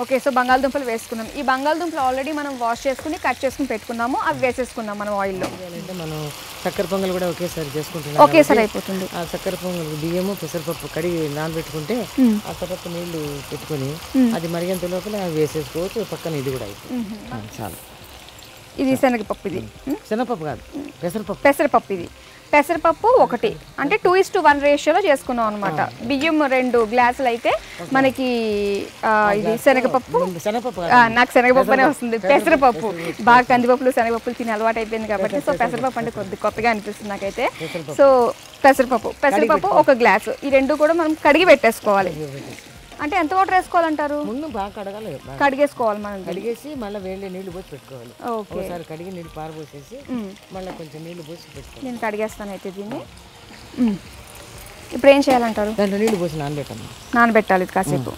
ఓకే సో బంగాళదుంపలు వేసుకున్నాం ఈ బంగాళదుంపలు ఆల్రెడీ మనం వాష్ చేసుకుని కట్ చేసుకుని పెట్టుకున్నాము అవి వేసేసుకున్నాం మనం ఆయిల్లో అంటే మనం చక్కెర పొంగల్ కూడా ఒకేసారి చేసుకుంటున్నాం ఒకేసారి అయిపోతుంది ఆ చక్కెర పొంగల్ బియ్యము పెసరపప్పు కడిగి నానబెట్టుకుంటే ఆ తర్వాత నీళ్లు పెట్టుకొని అది మరిగేంత లోపల అవి వేసేసుకోవచ్చు పక్కన ఇది కూడా అయిపోతుంది ఆ, చాలు ఇది శనగపప్పు ఇది ఉమ్. శనగపప్పు కాదు పెసరపప్పు పెసరపప్పు ఇది పెసరపప్పు ఒకటి అంటే టూ ఇస్ టు వన్ రేషియోలో చేసుకున్నాం అనమాట బియ్యం రెండు గ్లాసులు అయితే మనకి ఆ, ఇది శనగపప్పు శనగపప్పు కాదు ఆ, నాకు శనగపప్పునే వస్తుంది పెసరపప్పు బాగా కందిపప్పులు శనగపప్పులు తిని అలవాటు అయిపోయింది కాబట్టి సో పెసరపప్పు అంటే కొద్ది కొత్తగా అనిపిస్తుంది నాకైతే సో పెసరపప్పు పెసరపప్పు ఒక గ్లాసు ఈ రెండు కూడా మనం కడిగి పెట్టేసుకోవాలి అంటే ఎంత వాటర్ వేసుకోవాలంటారు ముందు బాగా కడగాలి బాగా కడిగేసుకోవాలి మనం కడిగేసి మళ్ళీ వేడి నీళ్లు పోసి పెట్టుకోవాలి ఓకే ఒకసారి కడిగి నీళ్ళు పారబోసేసి మళ్ళీ కొంచెం నీళ్లు పోసి పెట్టుకోవాలి నేను కడిగేస్తాను అయితే దీన్ని మ్మ్. ఇప్పుడు ఏం చేయాలంటారు దాంట్లో నీళ్లు పోసి నానబెట్టమ్మా నానబెట్టాలి ఇది కాసేపు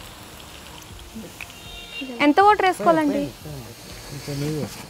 ఎంత వాటర్ వేసుకోవాలండి కొంచెం నెయ్యి వేసి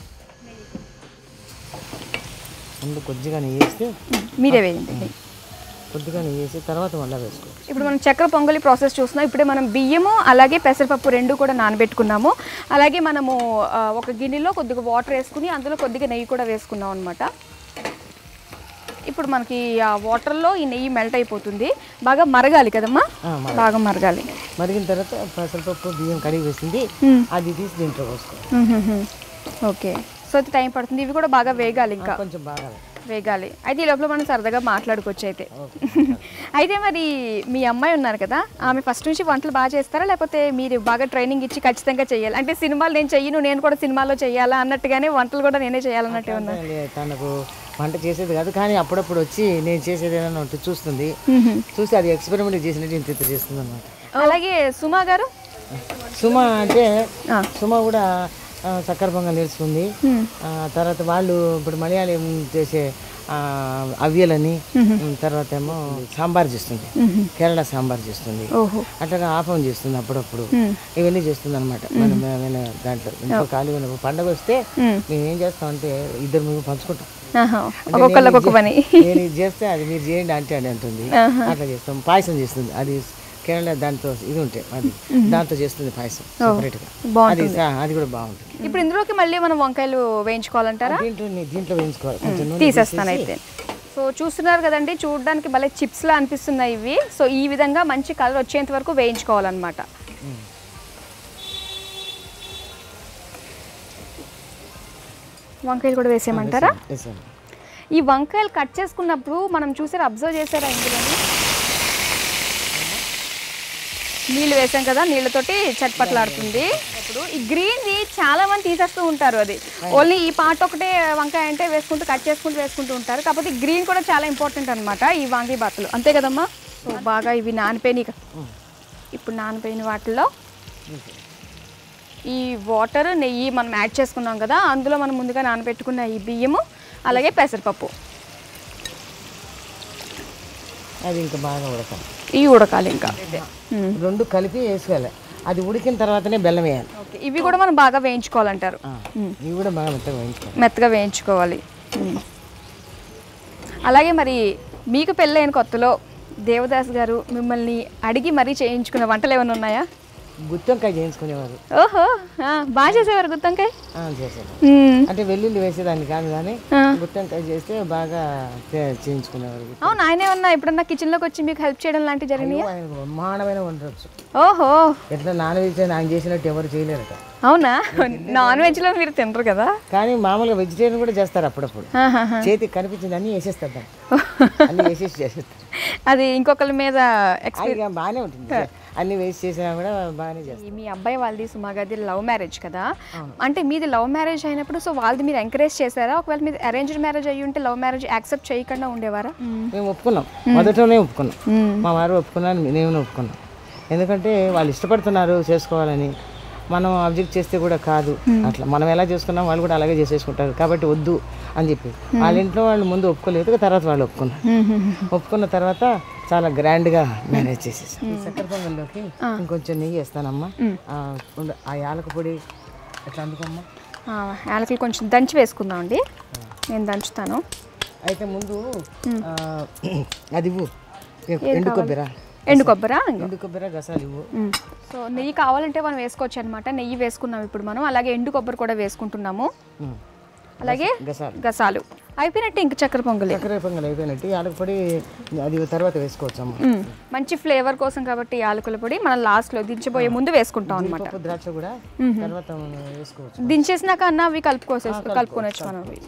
ముందు కొద్దిగా నెయ్యి వేస్తే మీరే వేయండి కొద్దిగా నెయ్యి వేసి తర్వాత మళ్ళీ వేసుకో ఇప్పుడు మనం చక్కెర పొంగలి ప్రాసెస్ చూస్తున్నాం ఇప్పుడే మనం బియ్యము అలాగే పెసరపప్పు రెండు కూడా నానబెట్టుకున్నాము అలాగే మనము ఆ, ఒక గిన్నెలో కొద్దిగా వాటర్ వేసుకుని అందులో కొద్దిగా నెయ్యి కూడా వేసుకున్నాం అనమాట ఇప్పుడు మనకి ఆ వాటర్లో ఈ నెయ్యి మెల్ట్ అయిపోతుంది బాగా మరగాలి కదమ్మా ఆ, బాగా మరగాలి మరిగిన తర్వాత పెసరపప్పు బియ్యం కడిగి వేసింది మ్మ్. అది తీసి దీంట్లో పోసుకోవాలి మ్మ్. ఓకే సో అయితే టైం పడుతుంది ఇవి కూడా బాగా వేగాలి ఇంకా కొంచెం బాగా వేగాలి అయితే ఈ లోపల మనం సరదాగా మాట్లాడుకోవచ్చు అయితే అయితే మరి మీ అమ్మాయి ఉన్నారు కదా ఆమె ఫస్ట్ నుంచి వంటలు బాగా చేస్తారా లేకపోతే మీరు బాగా ట్రైనింగ్ ఇచ్చి ఖచ్చితంగా చేయాలి అంటే సినిమాలు నేను చెయ్యను నేను కూడా సినిమాలో చేయాలా అన్నట్టుగానే వంటలు కూడా నేనే చేయాలన్నట్టు ఉన్నా లే, తనకు వంట చేసేది కాదు కానీ అప్పుడప్పుడు వచ్చి నేను చేసేది ఏదైనా ఉంటే చూస్తుంది చూసి అది ఎక్స్పెరిమెంట్ చేసినట్టు ఇంత ఇంత చేస్తుంది అనమాట అలాగే సుమా గారు సుమ అంటే ఆ. సుమ కూడా ఆ, చక్కెర పొంగల్ నేర్చుకుంది మ్మ్. ఆ, తర్వాత వాళ్ళు ఇప్పుడు మలయాళం చేసే ఆ, అవ్యలని తర్వాత ఏమో సాంబార్ చేస్తుంది కేరళ సాంబార్ చేస్తుంది ఓహో అట్లాగా ఆపం చేస్తుంది అప్పుడప్పుడు మ్మ్. ఇవన్నీ చేస్తుంది అనమాట మనం ఏమైనా దాంట్లో ఇంట్లో ఖాళీ ఉన్నప్పుడు పండగ వస్తే మ్మ్. మేము ఏం చేస్తామంటే ఇద్దరు మేము పంచుకుంటాం ఆహా. ఒక్కొక్కళ్ళకి ఒక పని నేను ఇది చేస్తే అది మీరు చేయండి అంటే అని అంటుంది అట్లా చేస్తాం పాయసం చేస్తుంది అది కేరళ దాంతో ఇది ఉంటాయి అది దాంతో చేస్తుంది పాయసం సపరేట్గా అది బాగుంటుంది సా- అది కూడా బాగుంటుంది ఇప్పుడు ఇందులోకి మళ్ళీ మనం వంకాయలు వేయించుకోవాలంటారా దీంట్లో దీంట్లో వేయించుకోవాలి కొంచెం నూనె తీసేస్తాను అయితే సో చూస్తున్నారు కదండి చూడడానికి భలే చిప్స్ లా అనిపిస్తున్నాయి ఇవి సో ఈ విధంగా మంచి కలర్ వచ్చేంత వరకు వేయించుకోవాలన్నమాట వంకాయలు కూడా వేసేయమంటారా వేసాను ఈ వంకాయలు కట్ చేసుకున్నప్పుడు మనం చూసారా అబ్జర్వ్ చేసారా ఇందులోని నీళ్ళు వేసాం కదా నీళ్ళతోటి చట్పట్లాడుతుంది ఇప్పుడు ఈ గ్రీన్ ది చాలా మంది తీసేస్తూ ఉంటారు అది ఓన్లీ ఈ పార్ట్ ఒకటే వంకాయ అంటే వేసుకుంటూ కట్ చేసుకుంటూ వేసుకుంటూ ఉంటారు కాకపోతే గ్రీన్ కూడా చాలా ఇంపార్టెంట్ అనమాట ఈ వంకాయ బాతులు అంతే కదమ్మా సో బాగా ఇవి నానిపోయినాయి కదా. ఇప్పుడు నానిపోయిన వాటిల్లో ఈ వాటర్ నెయ్యి మనం యాడ్ చేసుకున్నాం కదా అందులో మనం ముందుగా నానబెట్టుకున్న ఈ బియ్యము అలాగే పెసరపప్పు అది ఇంకా బాగా ఉడకాలి ఇవి ఉడకాలి ఇంకా మ్మ్. రెండు కలిపి వేసుకోవాలి అది ఉడికిన తర్వాతనే బెల్లం వేయాలి ఓకే ఇవి కూడా మనం బాగా వేయించుకోవాలంటారు ఆ, ఇవి కూడా బాగా మెత్తగా వేయించుకోవాలి మెత్తగా వేయించుకోవాలి మ్మ్. అలాగే మరి మీకు పెళ్ళైన కొత్తలో దేవదాస్ గారు మిమ్మల్ని అడిగి మరీ చేయించుకున్న వంటలు ఏమైనా ఉన్నాయా గుత్తొంకాయ చేయించుకునేవారు ఓహో ఆ, బాగా చేసేవారు గుత్తంకాయ ఆ, చేసేవారు మ్మ్. అంటే వెల్లుల్లి వేసేదాన్ని కాదు కానీ ఆ. గుత్తొంకాయ చేస్తే బాగా చే- చేయించుకునేవారు అవును ఆయన ఏమన్నా ఎప్పుడన్నా కిచెన్లోకి వచ్చి మీకు హెల్ప్ చేయడం లాంటివి జరిగినాయా ఆయన బ్రహ్మాండమైన వండవచ్చు ఓహో ఎట్లా నాన్ వెజ్ ఆయన చేసినట్టు ఎవరు చేయలేరట అవునా నాన్ వెజ్లో మీరు తినరు కదా కానీ మామూలుగా వెజిటేరియన్ కూడా చేస్తారు అప్పుడప్పుడు ఆహాహా. చేతికి కనిపించింది అన్నీ వేసేస్తారు దాన్ని. అన్నీ వేసేసి చేసేస్తారు అది ఇంకొకరి మీద ఎక్స్ అది ఇక బాగానే ఉంటుంది అన్నీ వేసి చేసినా కూడా బాగానే చేస్తారు మీ అబ్బాయి వాళ్ళది సుమాగది లవ్ మ్యారేజ్ కదా అంటే మీది లవ్ మ్యారేజ్ అయినప్పుడు సో వాళ్ళది మీరు ఎంకరేజ్ చేశారా ఒకవేళ మీది అరేంజ్డ్ మ్యారేజ్ అయ్యి ఉంటే లవ్ మ్యారేజ్ యాక్సెప్ట్ చేయకుండా ఉండేవారా మేము ఒప్పుకున్నాం మొదటనే ఒప్పుకున్నాం మా వారు ఒప్పుకున్నాను నేను ఒప్పుకున్నాం ఎందుకంటే వాళ్ళు ఇష్టపడుతున్నారు చేసుకోవాలని మనం అబ్జెక్ట్ చేస్తే కూడా కాదు అట్లా మనం ఎలా చేసుకున్నాం వాళ్ళు కూడా అలాగే చేసేసుకుంటారు కాబట్టి వద్దు అని చెప్పి వాళ్ళ ఇంట్లో వాళ్ళు ముందు ఒప్పుకోలేదు తర్వాత వాళ్ళు ఒప్పుకున్నారు ఒప్పుకున్న తర్వాత చాలా గ్రాండ్గా మేనేజ్ చేసేసాం ఈ చక్కెర పొంగల్లోకి ఇంకొంచెం నెయ్యి వేస్తానమ్మా ఆ, ఉండు. ఆ యాలక పొడి ఎట్లా అందుకమ్మా ఆ, యాలకులు కొంచెం దంచి వేసుకుందామండి నేను దంచుతాను అయితే ముందు ఆ, అది ఇవ్వు. ఎండు కొబ్బరి ఎండు కొబ్బరా ఇంకో. ఎండు కొబ్బరి గసాలు ఇవ్వు మ్మ్. సో నెయ్యి కావాలంటే మనం వేసుకోవచ్చు అనమాట నెయ్యి వేసుకున్నాం ఇప్పుడు మనం అలాగే ఎండు కొబ్బరి కూడా వేసుకుంటున్నాము ఉమ్. అలాగే గసాలు గసాలు అయిపోయినట్టే ఇంక చక్కెర పొంగలి చక్కెర పొంగల్ అయిపోయినట్టు యాలక పొడి అది తర్వాత వేసుకోవచ్చు అమ్మ మ్మ్. మంచి ఫ్లేవర్ కోసం కాబట్టి యాలకుల పొడి మనం లాస్ట్లో దించబోయే ముందు వేసుకుంటాం అనమాట జీడిపప్పు ద్రాక్ష కూడా తర్వాత మనం వేసుకోవచ్చు దించేసినాక అన్న అవి కలుపుకోసేసి కలుపుకొనొచ్చు మనం అవి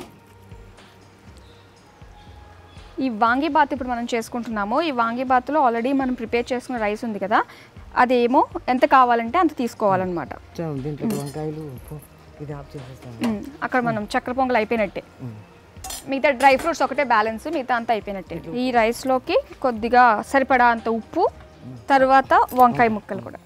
ఈ వాంగిబాత్ ఇప్పుడు మనం చేసుకుంటున్నాము ఈ వాంగిబాత్లో ఆల్రెడీ మనం ప్రిపేర్ చేసుకున్న రైస్ ఉంది కదా అదేమో ఎంత కావాలంటే అంత తీసుకోవాలన్నమాట చా- దీంట్లో వంకాయలు ఉప్పు ఇది ఆఫ్ చేసేస్తాను మ్మ్. అక్కడ మనం చక్కెర పొంగల్ అయిపోయినట్టే మిగతా డ్రై ఫ్రూట్స్ ఒకటే బ్యాలెన్స్ మిగతా అంతా అయిపోయినట్టే ఈ రైస్లోకి కొద్దిగా సరిపడా అంత ఉప్పు తర్వాత వంకాయ ముక్కలు కూడా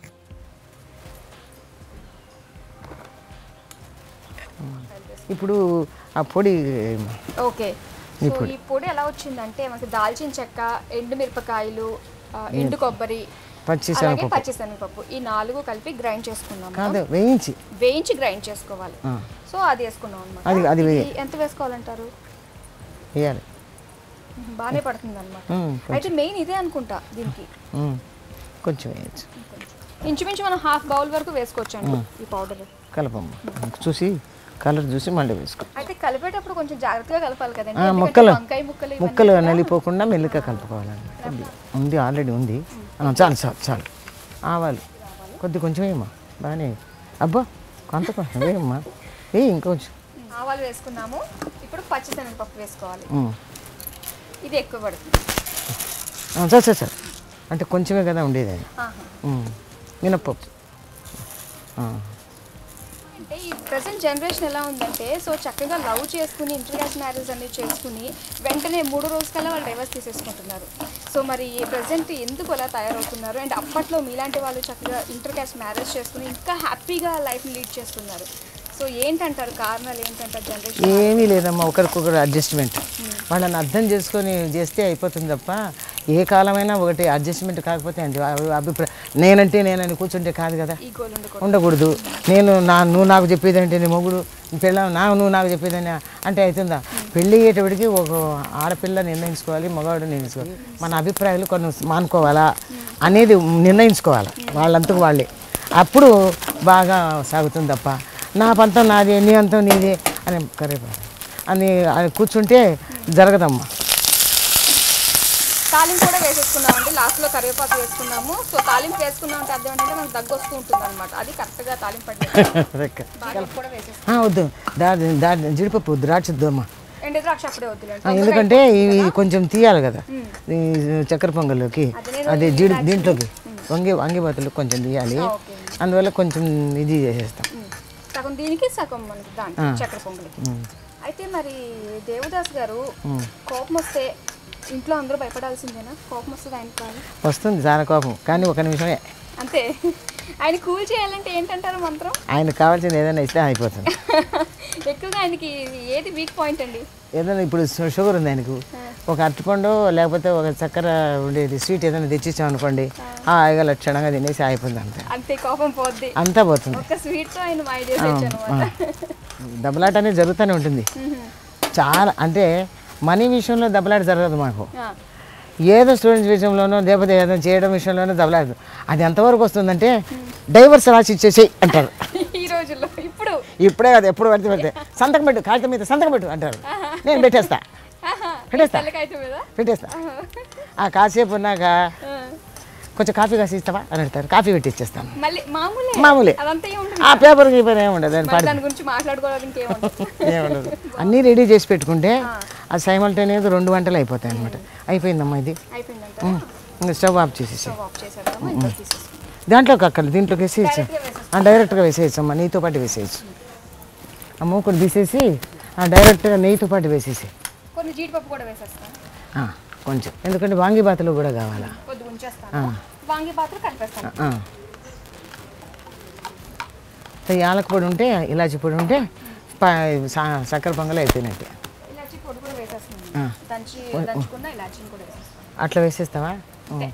ఇప్పుడు ఆ పొడి ఓకే సో ఈ పొడి ఎలా వచ్చిందంటే మనకి దాల్చిన చెక్క ఎండు మిరపకాయలు ఆ, ఎండు కొబ్బరి పచ్చి అలాగే శనగపప్పు పచ్చిశనగపప్పు ఈ నాలుగు కలిపి గ్రైండ్ చేసుకున్నాం కాదు వేయించి వేయించి గ్రైండ్ చేసుకోవాలి ఆ, సో అది వేసుకున్నాం అనమాట అది అది వేయ ఎంత వేసుకోవాలంటారు వేయాలి బాగానే పడుతుంది అనమాట ఉమ్, అయితే మెయిన్ ఇదే అనుకుంటా దీనికి ఉమ్, కొంచెం వేయచ్చు ఇంచుమించు మనం హాఫ్ బౌల్ వరకు వేసుకోవచ్చు అండి ఈ పౌడర్ కలపమ్మ చూసి కలర్ చూసి మళ్ళీ వేసుకో అయితే కలిపేటప్పుడు కొంచెం జాగ్రత్తగా కలపాలి కదండి ఆ, ఎందుకంటే ముక్కలు వంకాయ ముక్కలు ఇవన్నీ ముక్కలు నలిపోకుండా మెల్లిగా కలుపుకోవాలన్నమాట ఉంది. ఉంది ఆల్రెడీ ఉంది ఆ, చాలు చాలు చాలు ఆవాలు కొద్ది కొంచెం వేయమ్మా బాగానే అబ్బా కొంత కొంచెం వేయమ్మా వేయి ఇంకొంచెం ఆవాలు వేసుకున్నాము ఇప్పుడు పచ్చిశనగపప్పు వేసుకోవాలి ఉమ్. ఇది ఎక్కువ పడుతుంది ఆ, చాలు చాలు చాలు అంటే కొంచెమే కదా ఉండేది అది ఆహా. ఉమ్. మినప్పప్పు ఆ. అంటే ఈ ప్రజెంట్ జనరేషన్ ఎలా ఉందంటే సో చక్కగా లవ్ చేసుకుని ఇంటర్ క్యాస్ట్ మ్యారేజ్ అనేది చేసుకుని వెంటనే మూడు రోజుకల్లా వాళ్ళు డైవర్స్ తీసేసుకుంటున్నారు సో మరి ప్రజెంట్ ఎందుకు అలా తయారవుతున్నారు అండ్ అప్పట్లో మీలాంటి వాళ్ళు చక్కగా ఇంటర్ క్యాస్ట్ మ్యారేజ్ చేసుకుని ఇంకా హ్యాపీగా లైఫ్ని లీడ్ చేస్తున్నారు సో ఏంటంటారు కారణాలు ఏంటంటారు జనరేషన్ ఏమీ లేదమ్మా ఒకరికొకరు అడ్జస్ట్మెంట్ వాళ్ళని అర్థం చేసుకొని చేస్తే అయిపోతుంది తప్ప ఏ కాలమైనా ఒకటి అడ్జస్ట్మెంట్ కాకపోతే అంతే అభిప్రాయం నేనంటే నేనని కూర్చుంటే కాదు కదా ఈ గోల్ ఉండకూడదు ఉండకూడదు నేను నా నువ్వు నాకు చెప్పేదంటే నీ మొగుడు పిల్ల నా నువ్వు నాకు చెప్పేదని అంటే అవుతుందా పెళ్ళి అయ్యేటప్పటికి ఒక ఆడపిల్ల నిర్ణయించుకోవాలి మగవాడు నిర్ణయించుకోవాలి మన అభిప్రాయాలు కొన్ని మానుకోవాలా అనేది నిర్ణయించుకోవాలి వాళ్ళంతకు వాళ్ళే అప్పుడు బాగా సాగుతుంది తప్ప నా పంతం నాది నీ అంతం నీది అని కరేపా అని అని కూర్చుంటే జరగదమ్మా తాలింపు కూడా వేసేసుకున్నామండి లాస్ట్లో కరివేపాకు వేసుకున్నాము సో తాలింపు వేసుకున్నాం అంటే అర్థం ఏంటంటే మనకు దగ్గు వస్తూ ఉంటుంది అనమాట అది కరెక్ట్గా తాలింపు పట్టి రెక్క. బాగా కూడా వేసేసుకున్నాం ఆ, వద్దు దాడి దాడి జీడిపప్పు ద్రాక్ష వద్దమ్మా ఎండు ద్రాక్ష అప్పుడే వద్దులేండి ఆ, ఎందుకంటే ఇవి కొంచెం తీయాలి కదా ఈ చక్కెర పొంగల్లోకి అది జీడి దీంట్లోకి వంగి వంగిబాతులు కొంచెం తీయాలి ఓకే అందువల్ల కొంచెం ఇది చేసేస్తాం ఉమ్. సగం దీనికి సగం మనకి దానికి చక్కెర పొంగలికి అయితే మరి దేవదాస్ గారు కోపం వస్తే ఇంట్లో అందరూ భయపడాల్సిందేనా కోపం వస్తుంది ఆయన కాదు వస్తుంది చాలా కోపం కానీ ఒక నిమిషమే అంతే ఆయన కూల్ చేయాలంటే ఏంటంటారు మంత్రం ఆయనకు కావాల్సింది ఏదైనా ఇస్తే అయిపోతుంది ఎక్కువగా ఆయనకి ఏది వీక్ పాయింట్ అండి ఏదైనా ఇప్పుడు షు- షుగర్ ఉంది ఆయనకు ఒక అరటిపండు లేకపోతే ఒక చక్కెర ఉండేది స్వీట్ ఏదైనా తెచ్చిచ్చాం అనుకోండి హాయిగా లక్షణంగా తినేసి అయిపోతుంది అంతే అంతే కోపం పోద్ది అంతా పోతుంది ఒక స్వీట్ ఆయన మాయ చేసేయచ్చు అనమాట దెబ్బలాట అనేది జరుగుతూనే ఉంటుంది చాలా అంటే మనీ విషయంలో దెబ్బలాట జరగదు మాకు ఏదో స్టూడెంట్స్ విషయంలోనో లేకపోతే ఏదో చేయడం విషయంలోనో దెబ్బలాడదు అది ఎంతవరకు వస్తుందంటే డైవర్స్ రాసి ఇచ్చేసేయి అంటారు ఈ రోజుల్లో ఇప్పుడు ఇప్పుడే కదా ఎప్పుడు పడితే పెడితే సంతకం పెట్టు కాగితం మీద సంతకం పెట్టు అంటారు నేను పెట్టేస్తా పెట్టేస్తా తెల్లకాయత మీద పెట్టేస్తా ఆ కాసేపు ఉన్నాక కొంచెం కాఫీ కాసి ఇస్తావా అని అడతారు కాఫీ పెట్టి ఇచ్చేస్తాను మళ్ళీ మామూలే మామూలే అదంతా ఏముంటుంది ఆ పేపర్ గీపర్ ఏమి ఉండదు దాని మరి దాని గురించి మాట్లాడుకోవడానికి ఇంకేముంటుంది ఏముండదు అన్నీ రెడీ చేసి పెట్టుకుంటే అది సైమల్టేనియస్ రెండు గంటలు అయిపోతాయి అనమాట అయిపోయిందమ్మా ఇది అయిపోయిందంట ఇంకా స్టవ్ ఆఫ్ చేసేసి స్టవ్ ఆఫ్ చేసేద్దాము ఇంకా తీసేసుకుందాం దాంట్లోకి అక్కడ దీంట్లోకి వేసేయచ్చు డైరెక్ట్గా వేసేస్తాం. ఆ, డైరెక్ట్గా వేసేయచ్చు అమ్మా నెయ్యితో పాటు వేసేయచ్చు ఆ మూకుడు తీసేసి ఆ డైరెక్ట్గా నెయ్యితో పాటు వేసేసి కొన్ని జీడిపప్పు కూడా వేసేస్తాను ఆ, కొంచెం ఎందుకంటే వాంగిబాతులు కూడా కావాలా కొద్దిగా ఉంచేస్తాను వాంగి పాత్ర కలిపేస్తాను ఆ. సో యాలక పొడి ఉంటే ఇలాచి పొడి ఉంటే ప- సా- చక్కెర పొంగల్ అయిపోయినట్టే ఇలాచి పొడి కూడా వేసేస్తాను ఆ. దంచి దంచుకున్న ఇలాచీని కూడా వేసేస్తాను అట్లా వేసేస్తావా ఉం.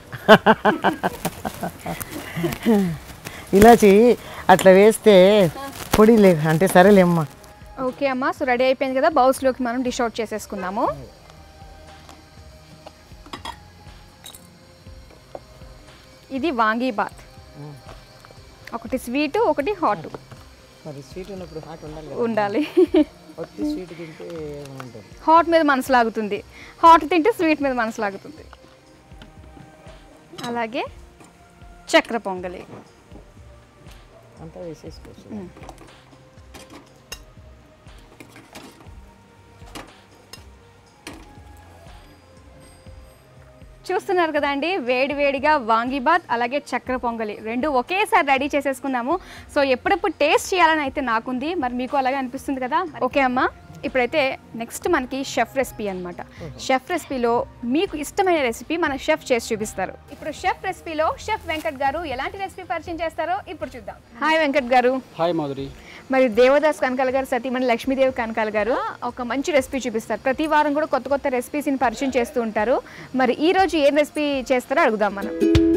ఇలాచి అట్లా వేస్తే పొడి లే అంటే సరేలేమ్మా ఓకే అమ్మా సో రెడీ అయిపోయింది కదా బౌల్స్లోకి మనం డిష్ అవుట్ చేసేసుకుందాము ఇది వాంగీ బాత్ ఒకటి స్వీటు ఒకటి హాట్ మరి స్వీట్ ఉన్నప్పుడు హాట్ ఉండాలి కదా ఉండాలి ఒట్టి స్వీట్ తింటే ఉంటుంది హాట్ మీద మనసు లాగుతుంది హాట్ తింటే స్వీట్ మీద మనసు లాగుతుంది అలాగే చక్ర పొంగలి అంతా వేసేసుకోవచ్చు చూస్తున్నారు కదండి వేడి వేడిగా వాంగిబాత్ అలాగే చక్ర పొంగలి రెండు ఒకేసారి రెడీ చేసేసుకున్నాము సో ఎప్పుడెప్పుడు టేస్ట్ చేయాలని అయితే నాకుంది మరి మీకు అలాగే అనిపిస్తుంది కదా ఓకే అమ్మా ఇప్పుడైతే నెక్స్ట్ మనకి షెఫ్ రెసిపీ అన్నమాట షెఫ్ రెసిపీలో మీకు ఇష్టమైన రెసిపీ మన షెఫ్ చేసి చూపిస్తారు ఇప్పుడు షెఫ్ రెసిపీలో షెఫ్ వెంకట్ గారు ఎలాంటి రెసిపీ పరిచయం చేస్తారో ఇప్పుడు చూద్దాం హాయ్ వెంకట్ గారు హాయ్ మాధురి మరి దేవదాస్ కనకాల గారు సతీమణి లక్ష్మీదేవి కనకాల గారు ఒక మంచి రెసిపీ చూపిస్తారు ప్రతి వారం కూడా కొత్త కొత్త రెసిపీస్ని పరిచయం చేస్తూ ఉంటారు మరి ఈ రోజు ఏం రెసిపీ చేస్తారో అడుగుదాం మనం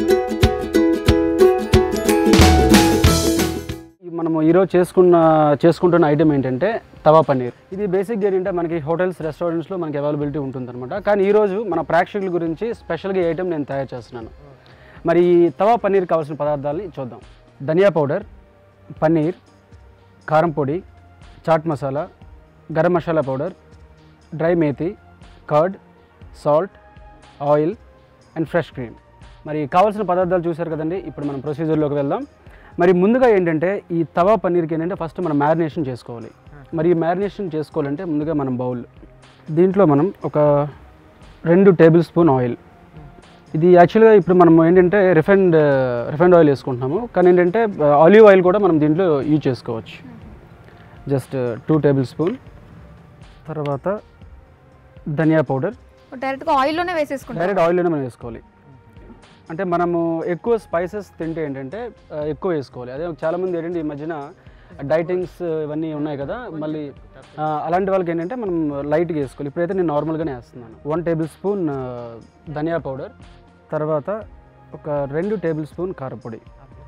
మనము ఈరోజు చేసుకున్న చేసుకుంటున్న ఐటెం ఏంటంటే తవా పన్నీర్ ఇది బేసిక్గా ఏంటంటే మనకి హోటల్స్ రెస్టారెంట్స్లో మనకి అవైలబిలిటీ ఉంటుందన్నమాట కానీ ఈరోజు మన ప్రేక్షకుల గురించి స్పెషల్గా ఈ ఐటెం నేను తయారు చేస్తున్నాను మరి ఈ తవా పన్నీర్ కావాల్సిన పదార్థాలని చూద్దాం ధనియా పౌడర్ పన్నీర్ కారం పొడి chaat masala garam masala powder dry methi curd salt oil and fresh cream మరి కావాల్సిన పదార్థాలు చూశారు కదండి ఇప్పుడు మనం ప్రొసీజర్లోకి వెళ్దాం మరి ముందుగా ఏంటంటే ఈ తవా పన్నీర్కి ఏంటంటే ఫస్ట్ మనం మ్యారినేషన్ చేసుకోవాలి మరి ఈ మ్యారినేషన్ చేసుకోవాలంటే ముందుగా మనం బౌల్ దీంట్లో మనం ఒక రెండు టేబుల్ స్పూన్ ఆయిల్ ఇది యాక్చువల్గా ఇప్పుడు మనం ఏంటంటే రిఫైండ్ రిఫైండ్ ఆయిల్ వేసుకుంటున్నాము కానీ ఏంటంటే ఆలివ్ ఆయిల్ కూడా మనం దీంట్లో యూజ్ చేసుకోవచ్చు జస్ట్ టూ టేబుల్ స్పూన్ తర్వాత ధనియా పౌడర్ డైరెక్ట్గా ఆయిల్లోనే వేసేసుకుంటాం డైరెక్ట్ ఆయిల్లోనే మనం వేసుకోవాలి అంటే మనము ఎక్కువ స్పైసెస్ తింటే ఏంటంటే ఆ, ఎక్కువ వేసుకోవాలి అదే చాలామంది ఏంటంటే ఈ మధ్యన డైటింగ్స్ ఇవన్నీ ఉన్నాయి కదా మళ్ళీ ఆ, అలాంటి వాళ్ళకి ఏంటంటే మనం లైట్గా వేసుకోవాలి ఇప్పుడైతే నేను నార్మల్గానే వేస్తున్నాను వన్ టేబుల్ స్పూన్ ఆ, ధనియా పౌడర్ తర్వాత ఒక రెండు టేబుల్ స్పూన్ కారపొడి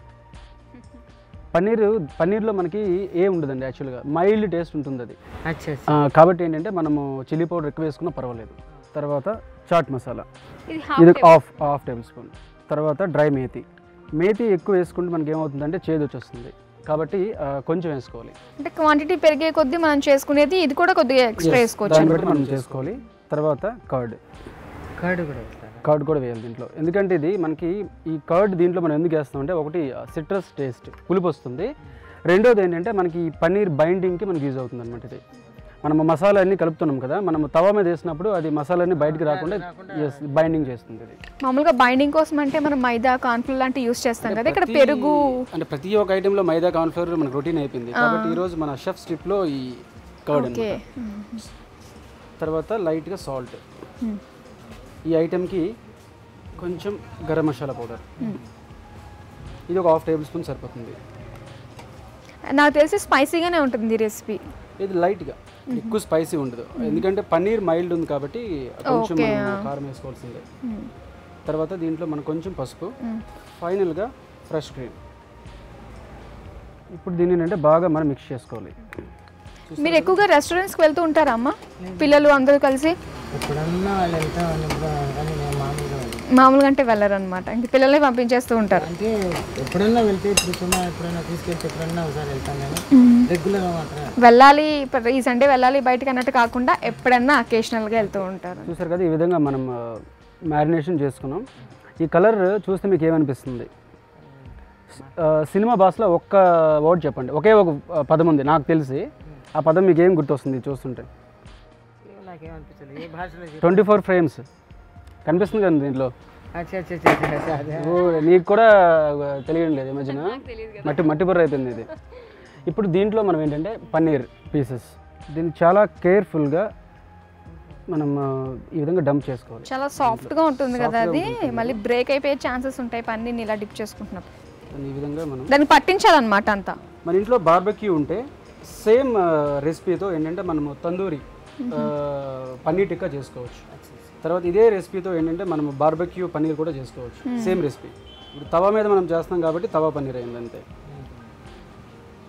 పన్నీర్ పన్నీర్లో మనకి ఏ ఉండదండి యాక్చువల్గా మైల్డ్ టేస్ట్ ఉంటుంది అది అచ్చా ఆ, కాబట్టి ఏంటంటే మనము చిల్లీ పౌడర్ ఎక్కువ వేసుకున్నా పర్వాలేదు తర్వాత చాట్ మసాలా ఇది ఇది half half half tablespoon తర్వాత డ్రై మేతి మేతి ఎక్కువ వేసుకుంటే మనకి ఏమవుతుందంటే చేదు వచ్చేస్తుంది కాబట్టి ఆ, కొంచెం వేసుకోవాలి అంటే క్వాంటిటీ పెరిగే కొద్దీ మనం చేసుకునేది ఇది కూడా కొద్దిగా ఎక్స్ట్రా Yes, వేసుకోవచ్చు దాన్ని బట్టి మనం చేసుకోవాలి తర్వాత కర్డ్ కర్డ్ కూడా వేస్తారా కర్డ్ కూడా వేయాలి దీంట్లో ఎందుకంటే ఇది మనకి ఈ కర్డ్ దీంట్లో మనం ఎందుకు వేస్తామంటే ఒకటి సిట్రస్ టేస్ట్ పులుపు వస్తుంది రెండోది ఏంటంటే మనకి ఈ పన్నీర్ బైండింగ్కి మనకి యూజ్ అవుతుంది అనమాట ఇది మనం మసాలా అన్ని కలుపుతున్నాం కదా మనం తవా మీద వేసినప్పుడు అది మసాలాన్ని బయటికి రాకుండా ఎస్ బైండింగ్ చేస్తుంది ఇది మామూలుగా బైండింగ్ కోసం అంటే మనం మైదా కార్న్ఫ్లోర్ లాంటివి యూస్ చేస్తాం కదా ఇక్కడ పెరుగు అంటే ప్రతి ఒక్క ఐటెంలో మైదా కార్న్ఫ్లవర్ మనకు రొటీన్ అయిపోయింది కాబట్టి ఈ రోజు మన షెఫ్ స్ట్రిప్లో ఈ కర్డ్ ఓకే అన్నమాట తర్వాత లైట్గా సాల్ట్ ఈ ఐటెంకి కొంచెం గరం మసాలా పౌడర్ ఇది ఒక హాఫ్ టేబుల్ స్పూన్ సరిపోతుంది నాకు తెలిసి స్పైసీగానే ఉంటుంది ఈ రెసిపీ ఇది లైట్గా ఎక్కువ స్పైసీ ఉండదు ఎందుకంటే పన్నీర్ మైల్డ్ ఉంది కాబట్టి కొంచెం Okay, మనం కారం వేసుకోవాల్సిందే తర్వాత దీంట్లో మనం కొంచెం పసుపు ఫైనల్గా ఫ్రెష్ క్రీమ్ ఇప్పుడు దీన్ని ఏంటంటే బాగా మనం మిక్స్ చేసుకోవాలి మీరు ఎక్కువగా రెస్టారెంట్స్కి వెళ్తూ ఉంటారా అమ్మ పిల్లలు అందరూ కలిసి ఎప్పుడన్నా వాళ్ళు వెళ్తా కానీ నేను మామూలుగా వెళ్ళను. మామూలుగా అంటే వెళ్ళరనమాట ఇంక పిల్లల్ని పంపించేస్తూ ఉంటారు అంటే ఎప్పుడన్నా వెళ్తే ఇప్పుడు సుమా ఎప్పుడైనా తీసుకెళ్తే ఎప్పుడన్నా ఒకసారి వెళ్తాను నేను రెగ్యులర్గా మాత్రమే వెళ్ళాలి ఇప్పుడు ఈ సండే వెళ్ళాలి బయటకు అన్నట్టు కాకుండా ఎప్పుడన్నా అకేషనల్గా వెళ్తూ ఉంటారు చూసారు కదా ఈ విధంగా మనం మ్యారినేషన్ చేసుకున్నాం ఈ కలర్ చూస్తే మీకు ఏమనిపిస్తుంది ఆ, సినిమా భాషలో ఒక్క వర్డ్ చెప్పండి ఒకే ఒక ఆ, పదం ఉంది నాకు తెలిసి ఆ పదం మీకు ఏం గుర్తొస్తుంది చూస్తుంటే నాకేమనిపించలేదు ఏ భాషలో చెప్పు. ట్వంటీ ఫోర్ ఫ్రేమ్స్ కనిపిస్తుంది కదా దీంట్లో అచ్చా అచ్చా అచ్చా అచ్చా, అచ్చా అదే ఓ, నీకు కూడా తెలియడం లేదు ఈ మధ్యన మట్టి మట్టి బుర్ర అయిపోయింది ఇది ఇప్పుడు దీంట్లో మనం ఏంటంటే పన్నీర్ పీసెస్ దీన్ని చాలా కేర్ఫుల్గా మనం ఆ, ఈ విధంగా డంప్ చేసుకోవాలి చాలా సాఫ్ట్గా ఉంటుంది కదా అది మళ్ళీ బ్రేక్ అయిపోయే ఛాన్సెస్ ఉంటాయి పన్నీర్ని ఇలా డిప్ చేసుకుంటున్నప్పుడు దాన్ని ఈ విధంగా మనం దాన్ని పట్టించాలన్నమాట అంతా మన ఇంట్లో బార్బెక్యూ ఉంటే సేమ్ రెసిపీతో ఏంటంటే మనము తందూరి ఆ, పన్నీర్ టిక్కా చేసుకోవచ్చు తర్వాత ఇదే రెసిపీతో ఏంటంటే మనం బార్బెక్యూ పన్నీర్ కూడా చేసుకోవచ్చు సేమ్ రెసిపీ ఇప్పుడు తవా మీద మనం చేస్తాం కాబట్టి తవా పన్నీర్ అయింది అంతే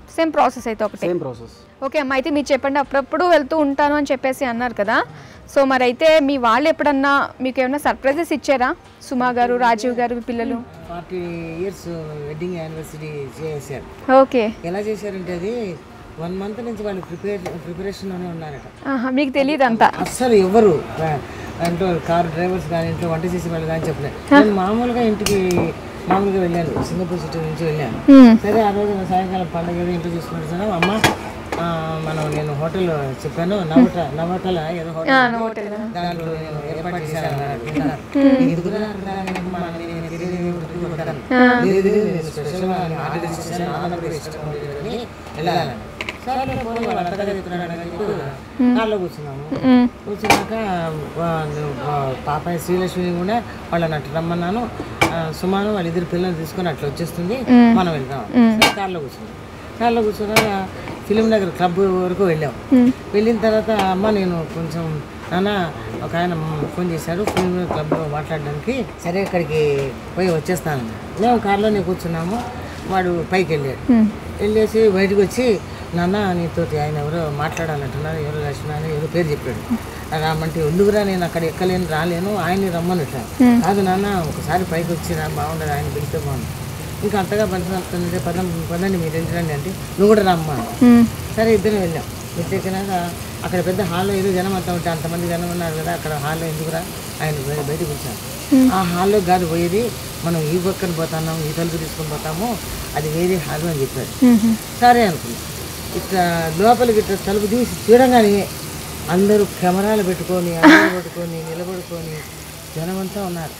సేమ్ ప్రాసెస్ అయితే ఒకటే సేమ్ ప్రాసెస్ ఓకే అమ్మ అయితే మీరు చెప్పండి అప్పుడప్పుడు వెళ్తూ ఉంటాను అని చెప్పేసి అన్నారు కదా సో మరి అయితే మీ వాళ్ళు ఎప్పుడన్నా మీకు ఏమైనా సర్ప్రైజెస్ ఇచ్చారా సుమా గారు రాజీవ్ గారు మీ పిల్లలు ఫార్టీ ఇయర్స్ వెడ్డింగ్ యానివర్సరీ చేశారు ఓకే ఎలా చేశారంటే అది వన్ మంత్ నుంచి వాళ్ళు ప్రిపేర్ ప్రిపరేషన్లోనే ఉన్నారట ఆహా, మీకు తెలియదు అంతా అస్సలు ఎవరు ఇంట్లో కార్ డ్రైవర్స్ కానీ ఇంట్లో వంట చేసే వాళ్ళు కానీ చెప్పలేదు నేను మామూలుగా ఇంటికి మామూలుగా వెళ్ళాను సింగపూర్ సిటీ నుంచి వెళ్ళాను సరే ఆ రోజు సాయంకాలం పండుగ ఏదో ఇంట్లో చూసుకుంటూ సార్ అమ్మ ఆ, మనం నేను హోటల్ చెప్పాను నవట నవటల ఏదో హోటల్ దాంట్లో నేను ఏర్పాటు చేశాను అన్నారు. తిన్నారు. ఎందుకురా అన్నారు? అమ్మా, నేను తిరిగి తిరిగి ఉంటాను. లేదు, లేదు, నేను స్పెషల్గా ఆర్డర్ చేశాను. నాకు కూడా ఇష్టం ఉంది అని వెళ్ళాను. సరే పోనీ వాళ్ళు అంతగా చెప్తున్నాడు అని చెప్పి కార్లో కూర్చున్నాము కూర్చున్నాక వాళ్ళు, ఆ, పాప శ్రీలక్ష్మిని కూడా వాళ్ళని అట్లా రమ్మన్నాను ఆ, సుమాను వాళ్ళిద్దరు పిల్లల్ని తీసుకొని అట్లా వచ్చేస్తుంది మనం వెళ్దాం సరే కార్లో కూర్చున్నాం కార్లో కూర్చున్నాక ఫిలిం నగర్ క్లబ్ వరకు వెళ్ళాం వెళ్ళిన తర్వాత అమ్మ నేను కొంచెం నాన్న ఒక ఆయన ఫోన్ చేశాడు ఫిలిం నగర్ క్లబ్లో మాట్లాడడానికి సరే అక్కడికి పోయి వచ్చేస్తాను మేము కార్లోనే కూర్చున్నాము వాడు పైకి వెళ్ళాడు వెళ్ళేసి బయటకు వచ్చి నాన్న నీతోటి ఆయన ఎవరో మాట్లాడాలంటున్నారు ఎవరో లక్ష్మణ అని ఏదో పేరు చెప్పాడు రామంటే ఎందుకురా నేను అక్కడ ఎక్కలేను రాలేను ఆయన్ని రమ్మనట కాదు నాన్న ఒకసారి పైకి వచ్చి రా బాగుండదు ఆయన పిలిస్తే బాగుంది ఇంకా అంతగా పంచుతుంటే పదం పదండి మీరు ఎందుకండి అంటే నువ్వు కూడా రమ్మా సరే ఇద్దరం వెళ్ళాం ఎక్కినాక అక్కడ పెద్ద హాల్లో ఏదో జనం అంతా ఉంటే అంతమంది జనం ఉన్నారు కదా అక్కడ హాల్లో ఎందుకురా ఆయన బయ- బయటకు వచ్చాను ఆ హాల్లో కాదు పోయేది మనం ఈ పక్కన పోతున్నాం ఈ తలుపు తీసుకొని పోతాము అది వేరే హాలు అని చెప్పాడు సరే అనుకున్నాం ఇట్లా లోపలికి ఇట్లా తలుపు తీసి చూడంగానే అందరూ కెమెరాలు పెట్టుకొని అందరూ పెట్టుకొని నిలబడుకొని జనమంతా ఉన్నారు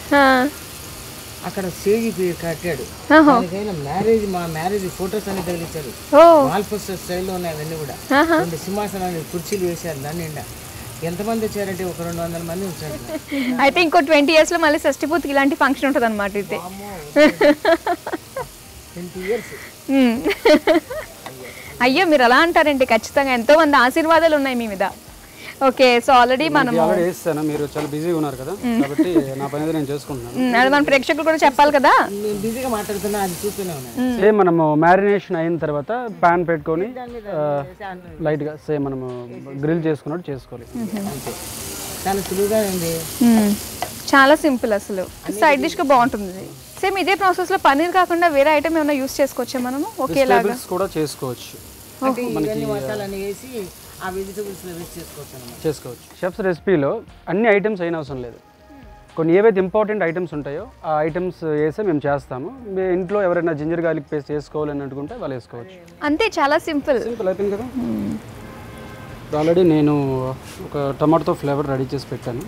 అక్కడ స్టేజ్ కట్టాడు దానికైనా మ్యారేజ్ మా మ్యారేజ్ ఫొటోస్ అన్ని తగిలించారు ఓ వాల్ పోస్టర్ స్టైల్లో ఉన్నాయి అవన్నీ కూడా రెండు సింహాసనాలు కుర్చీలు వేశారు దాని నిండా ఎంతమంది వచ్చారంటే ఒక రెండు వందల మంది వచ్చారు అయితే ఇంకో ట్వంటీ ఇయర్స్ లో మళ్ళీ షష్టిపూర్తికి ఇలాంటి ఫంక్షన్ ఉంటుంది అనమాట అయితే ట్వంటీ ఇయర్స్ మ్మ్. అయ్యో మీరు అలా అంటారండి ఖచ్చితంగా ఎంతో మంది ఆశీర్వాదాలు ఉన్నాయి మీ మీద ఓకే సో ఆల్రెడీ మనం ఆల్రెడీ వేస్తాను మీరు చాలా బిజీగా ఉన్నారు కదా కాబట్టి నా పని అయితే నేను చేసుకుంటున్నాను మ్మ్, అది మన ప్రేక్షకులు కూడా చెప్పాలి కదా నేను బిజీగా మాట్లాడుతున్నా అది చూస్తూనే ఉన్నాను సేమ్ మనము మ్యారినేషన్ అయిన తర్వాత ప్యాన్ పెట్టుకొని లైట్గా సేమ్ మనము గ్రిల్ చేసుకున్నట్టు చేసుకోవాలి అంతే చాలా సులువుగా ఉంది మ్మ్. చాలా సింపుల్ అసలు సైడ్ డిష్ గా బాగుంటుంది సేమ్ ఇదే ప్రాసెస్ లో పన్నీర్ కాకుండా వేరే ఐటమ్ ఏమైనా యూస్ చేసుకోవచ్చా మనము ఒకేలాగా వెజిటేబుల్స్ కూడా చేసుకోవచ్చు అంటే ఇవన్నీ మసాలాన్ని వేసి ఆ వెజిటబుల్స్ వేస్ట్ చేసుకోవచ్చు అనమాట చేసుకోవచ్చు షెఫ్స్ రెసిపీలో అన్ని ఐటమ్స్ అయిన అవసరం లేదు కొన్ని ఏవైతే ఇంపార్టెంట్ ఐటమ్స్ ఉంటాయో ఆ ఐటమ్స్ వేసే మేము చేస్తాము మీ ఇంట్లో ఎవరైనా జింజర్ గార్లిక్ పేస్ట్ వేసుకోవాలని అనుకుంటే వాళ్ళు వేసుకోవచ్చు అంతే చాలా సింపుల్ సింపుల్ అయిపోయింది కదా ఆల్రెడీ నేను ఒక టమాటోతో ఫ్లేవర్ రెడీ చేసి పెట్టాను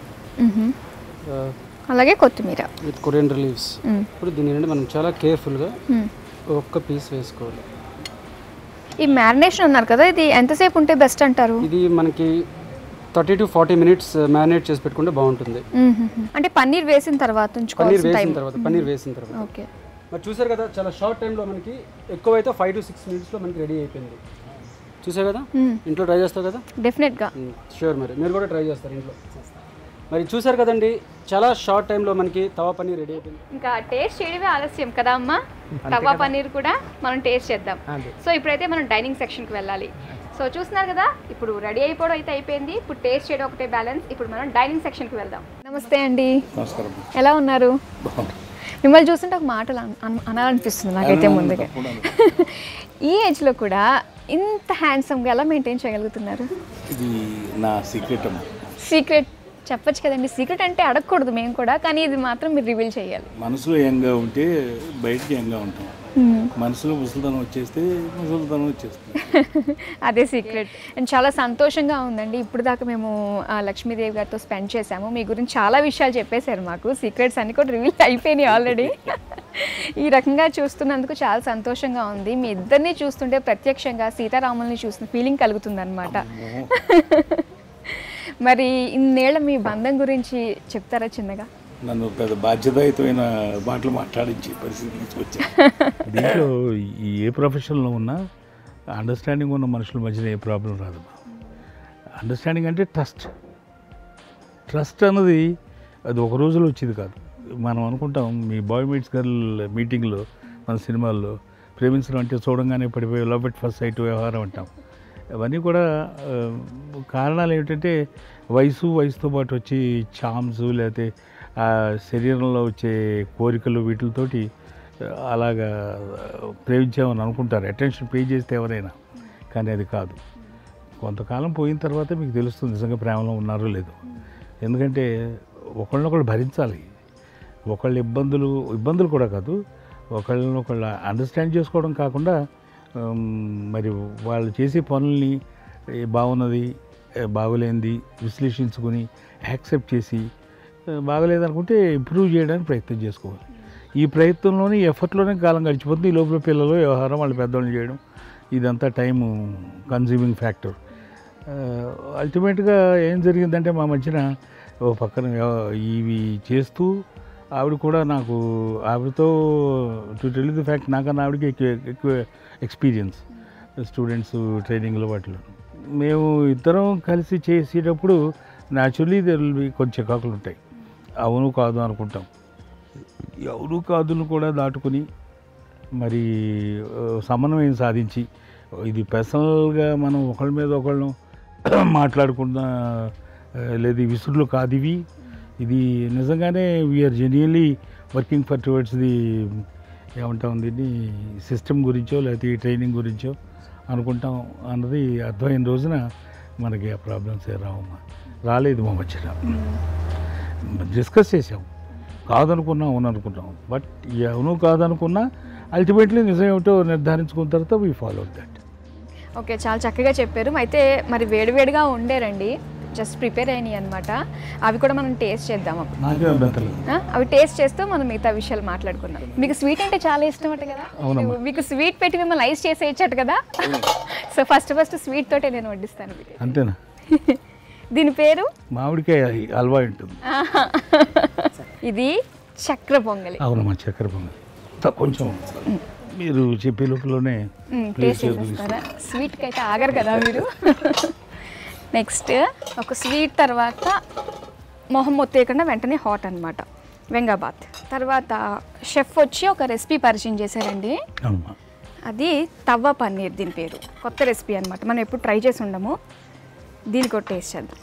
అలాగే కొత్తిమీర విత్ కొరియండర్ లీవ్స్ ఇప్పుడు దీని నుండి మనం చాలా కేర్ఫుల్గా ఒక్క పీస్ వేసుకోవాలి ఈ మ్యారినేషన్ అన్నారు కదా ఇది ఎంతసేపు ఉంటే బెస్ట్ అంటారు ఇది మనకి thirty to forty minutes marinate చేసి పెట్టుకుంటే బాగుంటుంది మ్మ్. అంటే పన్నీర్ వేసిన తర్వాత పన్నీర్ ఉంచుకోవాల్సిన టైం వేసిన తర్వాత పన్నీర్ వేసిన తర్వాత ఓకే మరి చూసారు కదా చాలా షార్ట్ టైంలో మనకి ఎక్కువైతే ఫైవ్ టు సిక్స్ మినిట్స్లో మనకి రెడీ అయిపోయింది చూసారు కదా ఇంట్లో ట్రై చేస్తావు కదా డెఫినెట్గా షూర్ మరి మీరు కూడా ట్రై చేస్తారు ఇంట్లో మరి చూసారు కదండి చాలా షార్ట్ టైంలో మనకి తవా పన్నీర్ రెడీ అయిపోయింది ఇంకా టేస్ట్ చేయడమే ఆలస్యం కదా అమ్మా తవా పన్నీర్ కూడా మనం టేస్ట్ చేద్దాం అదే. సో ఇప్పుడైతే మనం డైనింగ్ సెక్షన్కి వెళ్ళాలి సో చూస్తున్నారు కదా ఇప్పుడు రెడీ అయిపోవడం అయితే అయిపోయింది ఇప్పుడు టేస్ట్ చేయడం ఒకటే బ్యాలెన్స్ ఇప్పుడు మనం డైనింగ్ సెక్షన్కి వెళ్దాం నమస్తే అండి నమస్కారం ఎలా ఉన్నారు మిమ్మల్ని చూస్తుంటే ఒక మాటలు అన- అన- అనాలనిపిస్తుంది నాకైతే ముందుగా ఈ ఏజ్లో కూడా ఇంత హ్యాండ్సమ్గా ఎలా మెయింటైన్ చేయగలుగుతున్నారు ఇది నా సీక్రెట్ అమ్మ సీక్రెట్ చెప్పొచ్చు కదండి సీక్రెట్ అంటే అడగకూడదు మేము కూడా కానీ ఇది మాత్రం మీరు రివీల్ చేయాలి మనసులో యంగా ఉంటే బయటికి యంగా ఉంటాం మనసులో ముసలితనం వచ్చేస్తే ముసలితనం వచ్చేస్తుంది అదే సీక్రెట్ అండ్ చాలా సంతోషంగా ఉందండి ఇప్పుడు దాకా మేము ఆ, లక్ష్మీదేవి గారితో స్పెండ్ చేసాము మీ గురించి చాలా విషయాలు చెప్పేశారు మాకు సీక్రెట్స్ అన్ని కూడా రివీల్ అయిపోయినాయి ఆల్రెడీ ఈ రకంగా చూస్తున్నందుకు చాలా సంతోషంగా ఉంది మీ ఇద్దరిని చూస్తుంటే ప్రత్యక్షంగా సీతారాముల్ని చూసిన ఫీలింగ్ కలుగుతుంది అనమాట మరి ఇన్నేళ్ల మీ బంధం గురించి చెప్తారా చిన్నగా నన్ను పెద్ద బాధ్యతాయుతమైన మాటలు మాట్లాడించి పరిస్థితి తీసుకొచ్చాను దీంట్లో ఈ ఏ ప్రొఫెషన్లో ఉన్నా అండర్స్టాండింగ్ ఉన్న మనుషుల మధ్యన ఏ ప్రాబ్లం రాదు అండర్స్టాండింగ్ అంటే ట్రస్ట్ ట్రస్ట్ అన్నది అది ఒక రోజులో వచ్చేది కాదు మనం అనుకుంటాం మీ బాయ్ మీట్స్ గర్ల్ మీటింగ్లో మన సినిమాల్లో ప్రేమించడం అంటే చూడంగానే పడిపోయి లవ్ ఎట్ ఫస్ట్ సైట్ వ్యవహారం అంటాం అవన్నీ కూడా ఆ, కారణాలు ఏమిటంటే వయసు వయసుతో పాటు వచ్చి చామ్స్ లేకపోతే ఆ శరీరంలో వచ్చే కోరికలు వీటితోటి అలాగా ప్రేమించామని అనుకుంటారు అటెన్షన్ పే చేస్తే ఎవరైనా కానీ అది కాదు కొంతకాలం పోయిన తర్వాత మీకు తెలుస్తుంది నిజంగా ప్రేమలో ఉన్నారో లేదో ఎందుకంటే ఒకళ్ళనొకళ్ళు భరించాలి ఒకళ్ళ ఇబ్బందులు ఇబ్బందులు కూడా కాదు ఒకళ్ళని ఒకళ్ళు అండర్స్టాండ్ చేసుకోవడం కాకుండా ఉమ్, మరి వాళ్ళు చేసే పనుల్ని ఏ బాగున్నది ఏ బాగోలేనిది విశ్లేషించుకుని యాక్సెప్ట్ చేసి ఏ బాగలేదనుకుంటే ఇంప్రూవ్ చేయడానికి ప్రయత్నం చేసుకోవాలి ఈ ప్రయత్నంలోనే ఎఫర్ట్లోనే కాలం గడిచిపోతుంది ఈ లోపల పిల్లలు వ్యవహారం వాళ్ళు పెద్దవాళ్ళు చేయడం ఇదంతా టైం కన్జ్యూమింగ్ ఫ్యాక్టర్ అల్టిమేట్గా ఏం జరిగిందంటే మా మధ్యన ఓ పక్కన వ్యవ- ఇవి చేస్తూ ఆవిడ కూడా నాకు ఆవిడతో టు టెల్ ది ఫ్యాక్ట్ నాకన్నా ఆవిడకి ఎక్కువ ఎక్కువ ఎక్స్పీరియన్స్ స్టూడెంట్స్ ట్రైనింగ్లో వాటిలో మేము ఇద్దరం కలిసి చేసేటప్పుడు న్యాచురలీ దెర్ విల్ బి కొంచెం చికాకులు ఉంటాయి అవును కాదు అనుకుంటాం ఎవరు కాదును కూడా దాటుకుని మరి ఆ, సమన్వయం సాధించి ఇది పర్సనల్గా మనం ఒకళ్ళ మీద ఒకళ్ళను మాట్లాడుకున్న ఆ, లేదు ఈ విసురులు కాదు ఇవి ఇది నిజంగానే we are genuinely working for towards the ఏమంటాం దీన్ని సిస్టమ్ గురించో లేకపోతే ఈ ట్రైనింగ్ గురించో అనుకుంటాం అన్నది అర్థమైన రోజున మనకి ఆ ప్రాబ్లమ్స్ ఏ రావమ్మా రాలేదు మా మధ్యన డిస్కస్ చేసాం కాదనుకున్నాం అవును అనుకున్నాం బట్ ఈ అవును కాదనుకున్నా అల్టిమేట్లీ నిజం ఏమిటో నిర్ధారించుకున్న తర్వాత వీ ఫాలో దట్ ఓకే చాలా చక్కగా చెప్పారు అయితే మరి వేడివేడిగా ఉండేరండి జస్ట్ ప్రిపేర్ అయినాయి అనమాట అవి కూడా మనం టేస్ట్ చేద్దాం అప్పుడు నాకే అభ్యంతరం లేదు. ఆ, అవి టేస్ట్ చేస్తూ మనం మిగతా విషయాలు మాట్లాడుకుందాం మీకు స్వీట్ అంటే చాలా ఇష్టం అట కదా అవునమ్మా. మీకు స్వీట్ పెట్టి మిమ్మల్ని ఐస్ చేసేయచ్చట కదా సో ఫస్ట్ ఫస్ట్ స్వీట్ తోటే నేను వడ్డిస్తాను మీకు. అంతేనా దీని పేరు మామిడికాయ హల్వా ఉంటుంది ఇది చక్ర పొంగలి అవునమ్మా చక్కెర పొంగల్ త- కొంచెం మీరు చెప్పే లోపలనే టేస్ట్ చేసేస్తారా స్వీట్కి అయితే ఆగరు కదా మీరు నెక్స్ట్ ఒక స్వీట్ తర్వాత మొహం మొత్తేయకుండా వెంటనే హాట్ అనమాట వెంగాబాత్ తర్వాత షెఫ్ వచ్చి ఒక రెసిపీ పరిచయం చేశారండి అవునమ్మా అది తవ్వ పన్నీర్ దీని పేరు కొత్త రెసిపీ అనమాట మనం ఎప్పుడు ట్రై చేసి ఉండము దీనికి ఒక టేస్ట్ చేద్దాం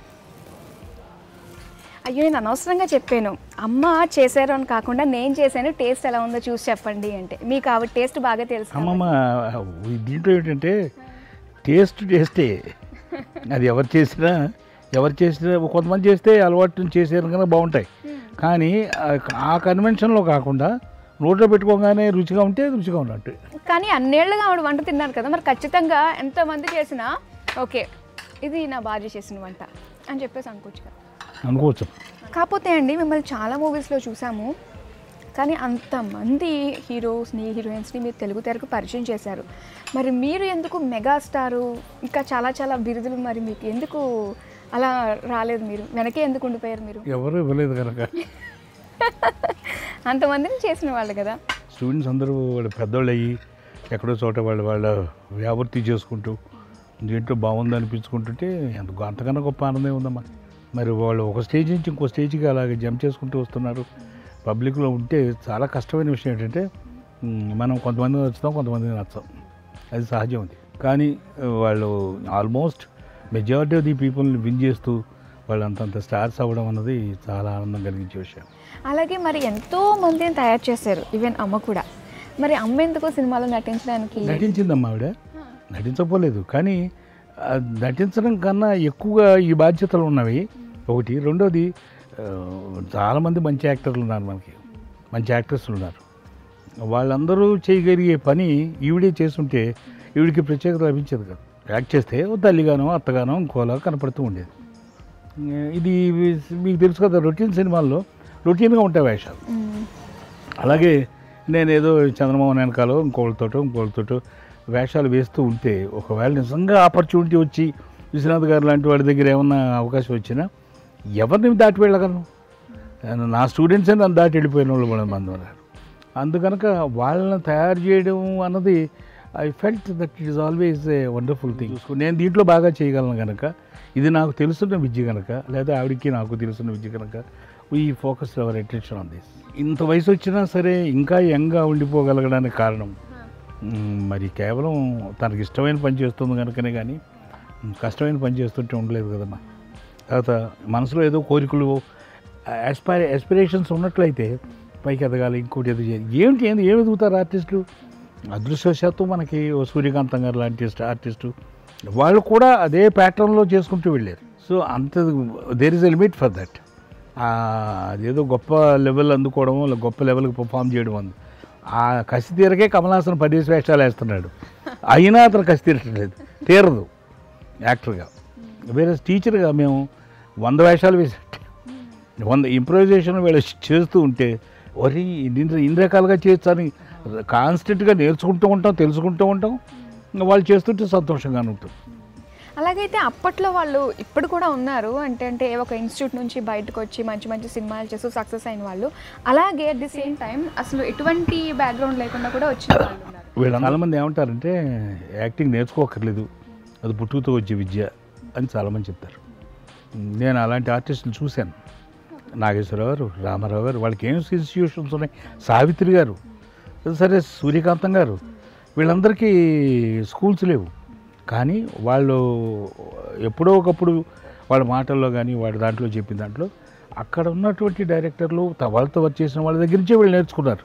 అయ్యో నేను అనవసరంగా చెప్పాను అమ్మ చేశారు అని కాకుండా నేను చేశాను టేస్ట్ ఎలా ఉందో చూసి చెప్పండి అంటే మీకు ఆవిడ టేస్ట్ బాగా తెలుసు కాబట్టి. అమ్మమ్మ దీంట్లో ఏంటంటే టేస్ట్ టేస్టే అది ఎవరు చేసినా ఎవరు చేసినా కొంతమంది చేస్తే అలవాటు చేసారు కనుక బాగుంటాయి కానీ ఆ- ఆ కన్వెన్షన్లో కాకుండా నోట్లో పెట్టుకోగానే రుచిగా ఉంటే రుచిగా ఉన్నట్టు కానీ అన్నేళ్ళుగా ఆవిడ వంట తిన్నారు కదా మరి ఖచ్చితంగా ఎంతమంది చేసినా ఓకే ఇది నా భార్య చేసిన వంట అని చెప్పేసి అనుకోవచ్చు కదా అనుకోవచ్చు కాకపోతే అండి మిమ్మల్ని చాలా మూవీస్లో చూసాము కానీ అంతమంది హీరోస్ని హీరోయిన్స్ని మీరు తెలుగు తెరకు పరిచయం చేశారు మరి మీరు ఎందుకు మెగాస్టారు ఇంకా చాలా చాలా బిరుదులు మరి మీకు ఎందుకు అలా రాలేదు మీరు వెనకే ఎందుకు ఉండిపోయారు మీరు ఎవరు ఇవ్వలేదు కనుక అంతమందిని చేసిన వాళ్ళు కదా స్టూడెంట్స్ అందరూ వాళ్ళు పెద్దోళ్ళు అయ్యి ఎక్కడో చోట వాళ్ళు వాళ్ళ వ్యాపృతి చేసుకుంటూ దీంట్లో బాగుంది అనిపించుకుంటుంటే ఎంత అంతకన్నా గొప్ప ఆనందం ఉందమ్మా మరి వాళ్ళు ఒక స్టేజ్ నుంచి ఇంకో స్టేజ్కి అలాగే జంప్ చేసుకుంటూ వస్తున్నారు పబ్లిక్లో ఉంటే చాలా కష్టమైన విషయం ఏంటంటే మ్, మనం కొంతమంది నచ్చుతాం కొంతమంది నచ్చాం అది సహజం అది కానీ ఆ, వాళ్ళు ఆల్మోస్ట్ మెజారిటీ ఆఫ్ ది పీపుల్ని విన్ చేస్తూ వాళ్ళు అంతంత స్టార్స్ అవ్వడం అన్నది చాలా ఆనందం కలిగించే విషయం అలాగే మరి ఎంతో మందిని తయారు చేశారు ఈవెన్ అమ్మ కూడా మరి అమ్మ ఎందుకు సినిమాలో నటించడానికి నటించిందమ్మా ఆవిడ నటించకపోలేదు కానీ ఆ, నటించడం కన్నా ఎక్కువగా ఈ బాధ్యతలు ఉన్నవి ఒకటి రెండోది ఆ, చాలామంది మంచి యాక్టర్లు ఉన్నారు మనకి మంచి యాక్టర్స్ ఉన్నారు వాళ్ళందరూ చేయగలిగే పని ఈవిడే చేస్తుంటే ఈవిడికి ప్రత్యేకత లభించేది కదా యాక్ట్ చేస్తే ఓ తల్లిగానో అత్తగానో ఇంకోలా కనపడుతూ ఉండేది ఇది మీకు తెలుసు కదా రొటీన్ సినిమాల్లో రొటీన్గా ఉంటాయి వేషాలు మ్మ్. అలాగే నేను ఏదో చంద్రమోహన్ వెనకాలో ఇంకోళ్ళతోటో ఇంకోళ్ళతోటో వేషాలు వేస్తూ ఉంటే ఒకవేళ నిజంగా ఆపర్చునిటీ వచ్చి విశ్వనాథ్ గారు లాంటి వాడి దగ్గర ఏమన్నా అవకాశం వచ్చినా ఎవరిని దాటి వెళ్ళగలను నా స్టూడెంట్సే నన్ను దాటి వెళ్ళిపోయిన వాళ్ళు కూడా మంది ఉన్నారు అందుకనుక వాళ్ళని తయారు చేయడం అన్నది I felt that it is always a wonderful thing నేను దీంట్లో బాగా చేయగలను కనుక ఇది నాకు తెలుసున్న విద్య కనుక లేదా ఆవిడకి నాకు తెలుసున్న విద్య కనుక we focus our attention on this ఇంత వయసు వచ్చినా సరే ఇంకా యంగ్గా ఉండిపోగలగడానికి కారణం మ్, మరి కేవలం తనకి ఇష్టమైన పని చేస్తుంది కనుకనే కానీ మ్, కష్టమైన పని చేస్తుంటే ఉండలేదు కదమ్మా తర్వాత మనసులో ఏదో కోరికలు ఆస్పైర్ ఆస్పిరేషన్స్ ఉన్నట్లయితే పైకి ఎదగాలి ఇంకోటి ఎదుగు చేయాలి ఏమిటి ఏంది ఏమి ఎదుగుతారు ఆర్టిస్టులు అదృష్టవశాత్తు మనకి ఓ సూర్యకాంతం గారు లాంటి ఆర్టిస్టు వాళ్ళు కూడా అదే ప్యాటర్న్లో చేసుకుంటూ వెళ్ళారు సో అంత there is a limit for that అదేదో గొప్ప లెవెల్ అందుకోవడం లేదా గొప్ప లెవెల్కి పర్ఫామ్ చేయడం అంది ఆ కసి తీరకే కమలాసన్ పదేసి వేషాలు వేస్తున్నాడు అయినా అతను కసి తీరట్లేదు తీరదు యాక్టర్గా వేరే టీచర్గా మేము వంద వేషాలు వేసేట్టు వంద ఇంప్రూవైజేషన్ వీళ్ళు చేస్తూ ఉంటే ఒరి ఇన్ని ఇన్ని రకాలుగా చేయొచ్చని కాన్స్టెంట్గా నేర్చుకుంటూ ఉంటాం తెలుసుకుంటూ ఉంటాం ఇంకా వాళ్ళు చేస్తుంటే సంతోషంగానే ఉంటుంది అలాగైతే అప్పట్లో వాళ్ళు ఇప్పుడు కూడా ఉన్నారు అంటే అంటే ఒక ఇన్స్టిట్యూట్ నుంచి బయటకు వచ్చి మంచి మంచి సినిమాలు చేస్తూ సక్సెస్ అయిన వాళ్ళు అలాగే అట్ ది సేమ్ టైం అసలు ఎటువంటి బ్యాక్గ్రౌండ్ లేకుండా కూడా వచ్చిన వాళ్ళు ఉన్నారు వీళ్ళు చాలామంది ఏమంటారంటే యాక్టింగ్ నేర్చుకోకర్లేదు అది పుట్టుకతో వచ్చే విద్య అని చాలామంది చెప్తారు నేను అలాంటి ఆర్టిస్టులు చూశాను నాగేశ్వరరావు గారు రామారావు గారు వాళ్ళకి ఏం ఇన్స్టిట్యూషన్స్ ఉన్నాయి సావిత్రి గారు సరే సూర్యకాంతం గారు వీళ్ళందరికీ స్కూల్స్ లేవు కానీ వాళ్ళు ఎప్పుడో ఒకప్పుడు వాళ్ళ మాటల్లో కానీ వాడి దాంట్లో చెప్పిన దాంట్లో అక్కడ ఉన్నటువంటి డైరెక్టర్లు త- వాళ్ళతో వర్క్ చేసిన వాళ్ళ దగ్గర నుంచే వీళ్ళు నేర్చుకున్నారు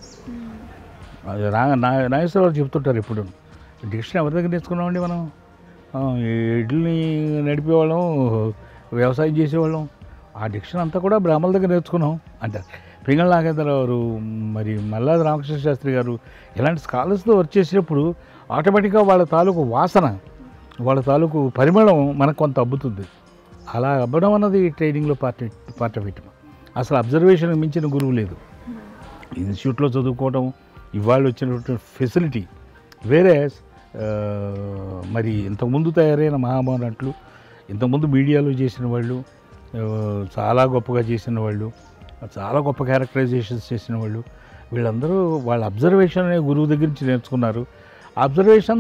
అది రా నా నాగేశ్వరరావు చెప్తుంటారు ఎప్పుడు డిక్షన్ ఎవరి దగ్గర నేర్చుకున్నామండి మనం ఆ, ఈ ఇడ్లని నడిపేవాళ్ళం వ్యవసాయం చేసేవాళ్ళం ఆ డిక్షన్ అంతా కూడా బ్రాహ్మణుల దగ్గర నేర్చుకున్నాం అంటారు పింగళ నాగేంద్రరావు గారు మరి మల్లాది రామకృష్ణ శాస్త్రి గారు ఇలాంటి స్కాలర్స్తో వర్క్ చేసేటప్పుడు ఆటోమేటిక్గా వాళ్ళ తాలూకు వాసన వాళ్ళ తాలూకు పరిమళం మనకు కొంత అబ్బుతుంది అలా అబ్బడం అన్నది ట్రైనింగ్లో పార్ట్ పార్ట్ ఆఫ్ ఇట్ అసలు అబ్జర్వేషన్ మించిన గురువు లేదు ఇన్స్టిట్యూట్లో చదువుకోవడం ఇవాళ వచ్చినటువంటి ఫెసిలిటీ వేరే మరి ఇంతకుముందు తయారైన మహామానట్లు ఇంతకుముందు మీడియాలో చేసిన వాళ్ళు ఆ, చాలా గొప్పగా చేసిన వాళ్ళు చాలా గొప్ప క్యారెక్టరైజేషన్స్ చేసిన వాళ్ళు వీళ్ళందరూ వాళ్ళ అబ్జర్వేషన్ అనే గురువు దగ్గర నుంచి నేర్చుకున్నారు అబ్జర్వేషన్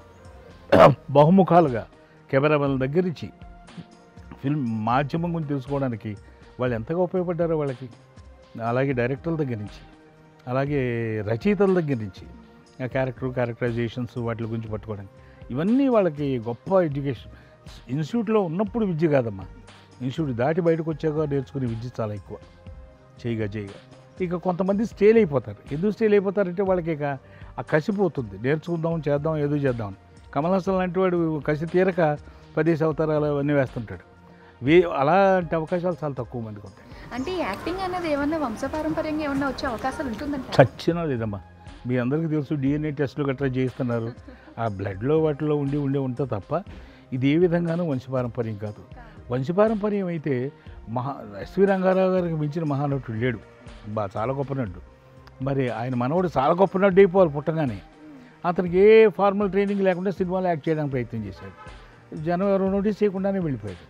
బహుముఖాలుగా కెమెరామెన్ దగ్గర నుంచి ఫిల్మ్ మాధ్యమం గురించి తెలుసుకోవడానికి వాళ్ళు ఎంతగా ఉపయోగపడ్డారో వాళ్ళకి అలాగే డైరెక్టర్ల దగ్గర నుంచి అలాగే రచయితల దగ్గర నుంచి ఆ క్యారెక్టర్ క్యారెక్టరైజేషన్స్ వాటి గురించి పట్టుకోవడానికి ఇవన్నీ వాళ్ళకి గొప్ప ఎడ్యుకేషన్ ఇన్స్టిట్యూట్లో ఉన్నప్పుడు విద్య కాదమ్మా ఇన్స్టిట్యూట్ దాటి బయటకు వచ్చాక నేర్చుకునే విద్య చాలా ఎక్కువ చేయగా చేయగా ఇక కొంతమంది స్టేల్ అయిపోతారు ఎందుకు స్టేల్ అయిపోతారంటే వాళ్ళకి ఇక ఆ కసిపోతుంది నేర్చుకుందాం చేద్దాం ఏదో చేద్దాం కమల్ హాసన్ లాంటి వాడు కసి తీరక పదేసి అవతారాలు అవన్నీ వేస్తుంటాడు వే అలాంటి అవకాశాలు చాలా తక్కువ మందికి ఉంటాయి అంటే ఈ యాక్టింగ్ అనేది ఏమన్నా వంశపారంపర్యంగా ఏమన్నా వచ్చే అవకాశాలు ఉంటుందంట చచ్చినా లేదమ్మా మీ అందరికీ తెలుసు డిఎన్ఏ టెస్టులు గట్రా చేయిస్తున్నారు ఆ బ్లడ్లో వాటిలో ఉండి ఉండి ఉంటే తప్ప ఇది ఏ విధంగానూ వంశపారంపర్యం కాదు వంశపారంపర్యం అయితే మహా ఎస్వి రంగారావు గారికి మించిన మహానటుడు లేడు బా చాలా గొప్ప నటుడు మరి ఆయన మనవడు చాలా గొప్ప నటుడు అయిపోవాలి పుట్టగానే అతనికి ఏ ఫార్మల్ ట్రైనింగ్ లేకుండా సినిమాలో యాక్ట్ చేయడానికి ప్రయత్నం చేశాడు జనం ఎవరు నోటీస్ చేయకుండానే వెళ్ళిపోయాడు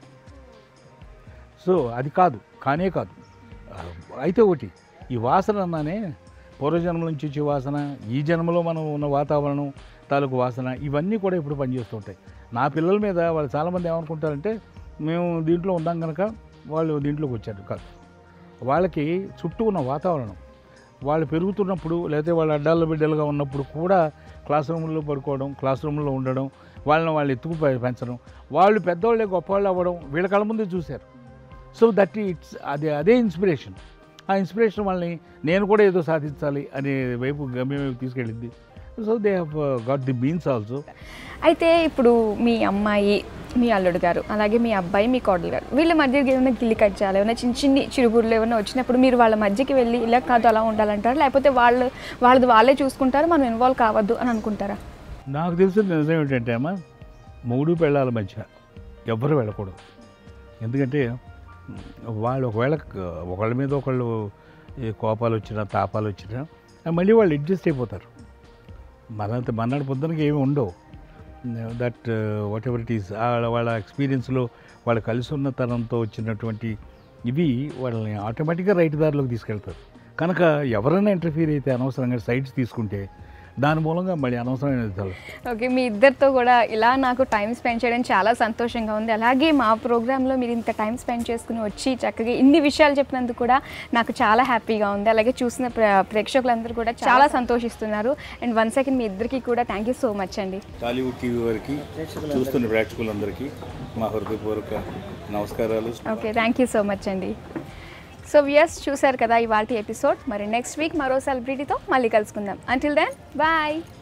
సో అది కాదు కానే కాదు ఆ, అయితే ఒకటి ఈ వాసన అన్నానే పూర్వజన్మ నుంచి వచ్చే వాసన ఈ జన్మలో మనం ఉన్న వాతావరణం తాలూకు వాసన ఇవన్నీ కూడా ఇప్పుడు పనిచేస్తుంటాయి నా పిల్లల మీద వాళ్ళు చాలామంది ఏమనుకుంటారంటే మేము దీంట్లో ఉన్నాం కనుక వాళ్ళు దీంట్లోకి వచ్చారు కాదు వాళ్ళకి చుట్టూ ఉన్న వాతావరణం వాళ్ళు పెరుగుతున్నప్పుడు లేకపోతే వాళ్ళ అడ్డాల బిడ్డలుగా ఉన్నప్పుడు కూడా క్లాస్ రూమ్లో పడుకోవడం క్లాస్ రూమ్లో ఉండడం వాళ్ళని వాళ్ళు ఎత్తుకు పె- పెంచడం వాళ్ళు పెద్దవాళ్ళే గొప్పవాళ్ళు అవ్వడం వీళ్ళ కళ్ళ ముందే చూశారు సో దట్ ఇట్స్ అదే అదే ఇన్స్పిరేషన్ ఆ ఇన్స్పిరేషన్ వాళ్ళని నేను కూడా ఏదో సాధించాలి అనే వైపు గమ్యం వైపు తీసుకెళ్ళింది so they have got the means also అయితే ఇప్పుడు మీ అమ్మాయి మీ అల్లుడు గారు అలాగే మీ అబ్బాయి మీ కోడలు గారు వీళ్ళ మధ్య ఏమైనా గిల్లి కట్ చేయాలి ఏమైనా చిన్న చిన్ని చిరుగురులు ఏమైనా వచ్చినప్పుడు మీరు వాళ్ళ మధ్యకి వెళ్ళి ఇలా కాదు అలా ఉండాలంటారు లేకపోతే వాళ్ళు వాళ్ళది వాళ్ళే చూసుకుంటారు మనం ఇన్వాల్వ్ కావద్దు అని అనుకుంటారా నాకు తెలిసిన నిజం ఏంటంటే అమ్మ మూడు పెళ్ళాల మధ్య ఎవ్వరు వెళ్ళకూడదు ఎందుకంటే వాళ్ళు ఒకవేళ క- ఒకళ్ళ మీద ఒకళ్ళు ఈ కోపాలు వచ్చినా తాపాలు వచ్చినా ఆ మళ్ళీ వాళ్ళు అడ్జస్ట్ అయిపోతారు మనంత మన్నాడు పొద్దునకి ఏమి ఉండవు that whatever it is వాళ్ళ ఎక్స్పీరియన్స్లో వాళ్ళు కలిసి ఉన్న తనంతో వచ్చినటువంటి ఇవి వాళ్ళని ఆటోమేటిక్గా రైట్ దారిలోకి తీసుకెళ్తారు కనుక ఎవరైనా ఇంటర్ఫీర్ అయితే అనవసరంగా సైడ్స్ తీసుకుంటే దాని మూలంగా మళ్ళీ అనవసరమైన తల ఓకే మీ ఇద్దరితో కూడా ఇలా నాకు టైం స్పెండ్ చేయడం చాలా సంతోషంగా ఉంది అలాగే మా ప్రోగ్రాంలో మీరు ఇంత టైం స్పెండ్ చేసుకుని వచ్చి చక్కగా ఇన్ని విషయాలు చెప్పినందుకు కూడా నాకు చాలా హ్యాపీగా ఉంది అలాగే చూసిన ప్ర ప్రేక్షకులందరూ కూడా చాలా సంతోషిస్తున్నారు అండ్ వన్ సెకండ్ మీ ఇద్దరికి కూడా థ్యాంక్ యూ సో మచ్ అండి టాలీవుడ్ టీవీ వారికి చూస్తున్న ప్రేక్షకులందరికీ మా హృదయపూర్వక నమస్కారాలు okay thank you so much అండి సో వ్యూయర్స్ చూశారు కదా ఇవాళ ఎపిసోడ్ మరి నెక్స్ట్ వీక్ మరో సెలబ్రిటీతో మళ్ళీ కలుసుకుందాం అంటిల్ దెన్ బాయ్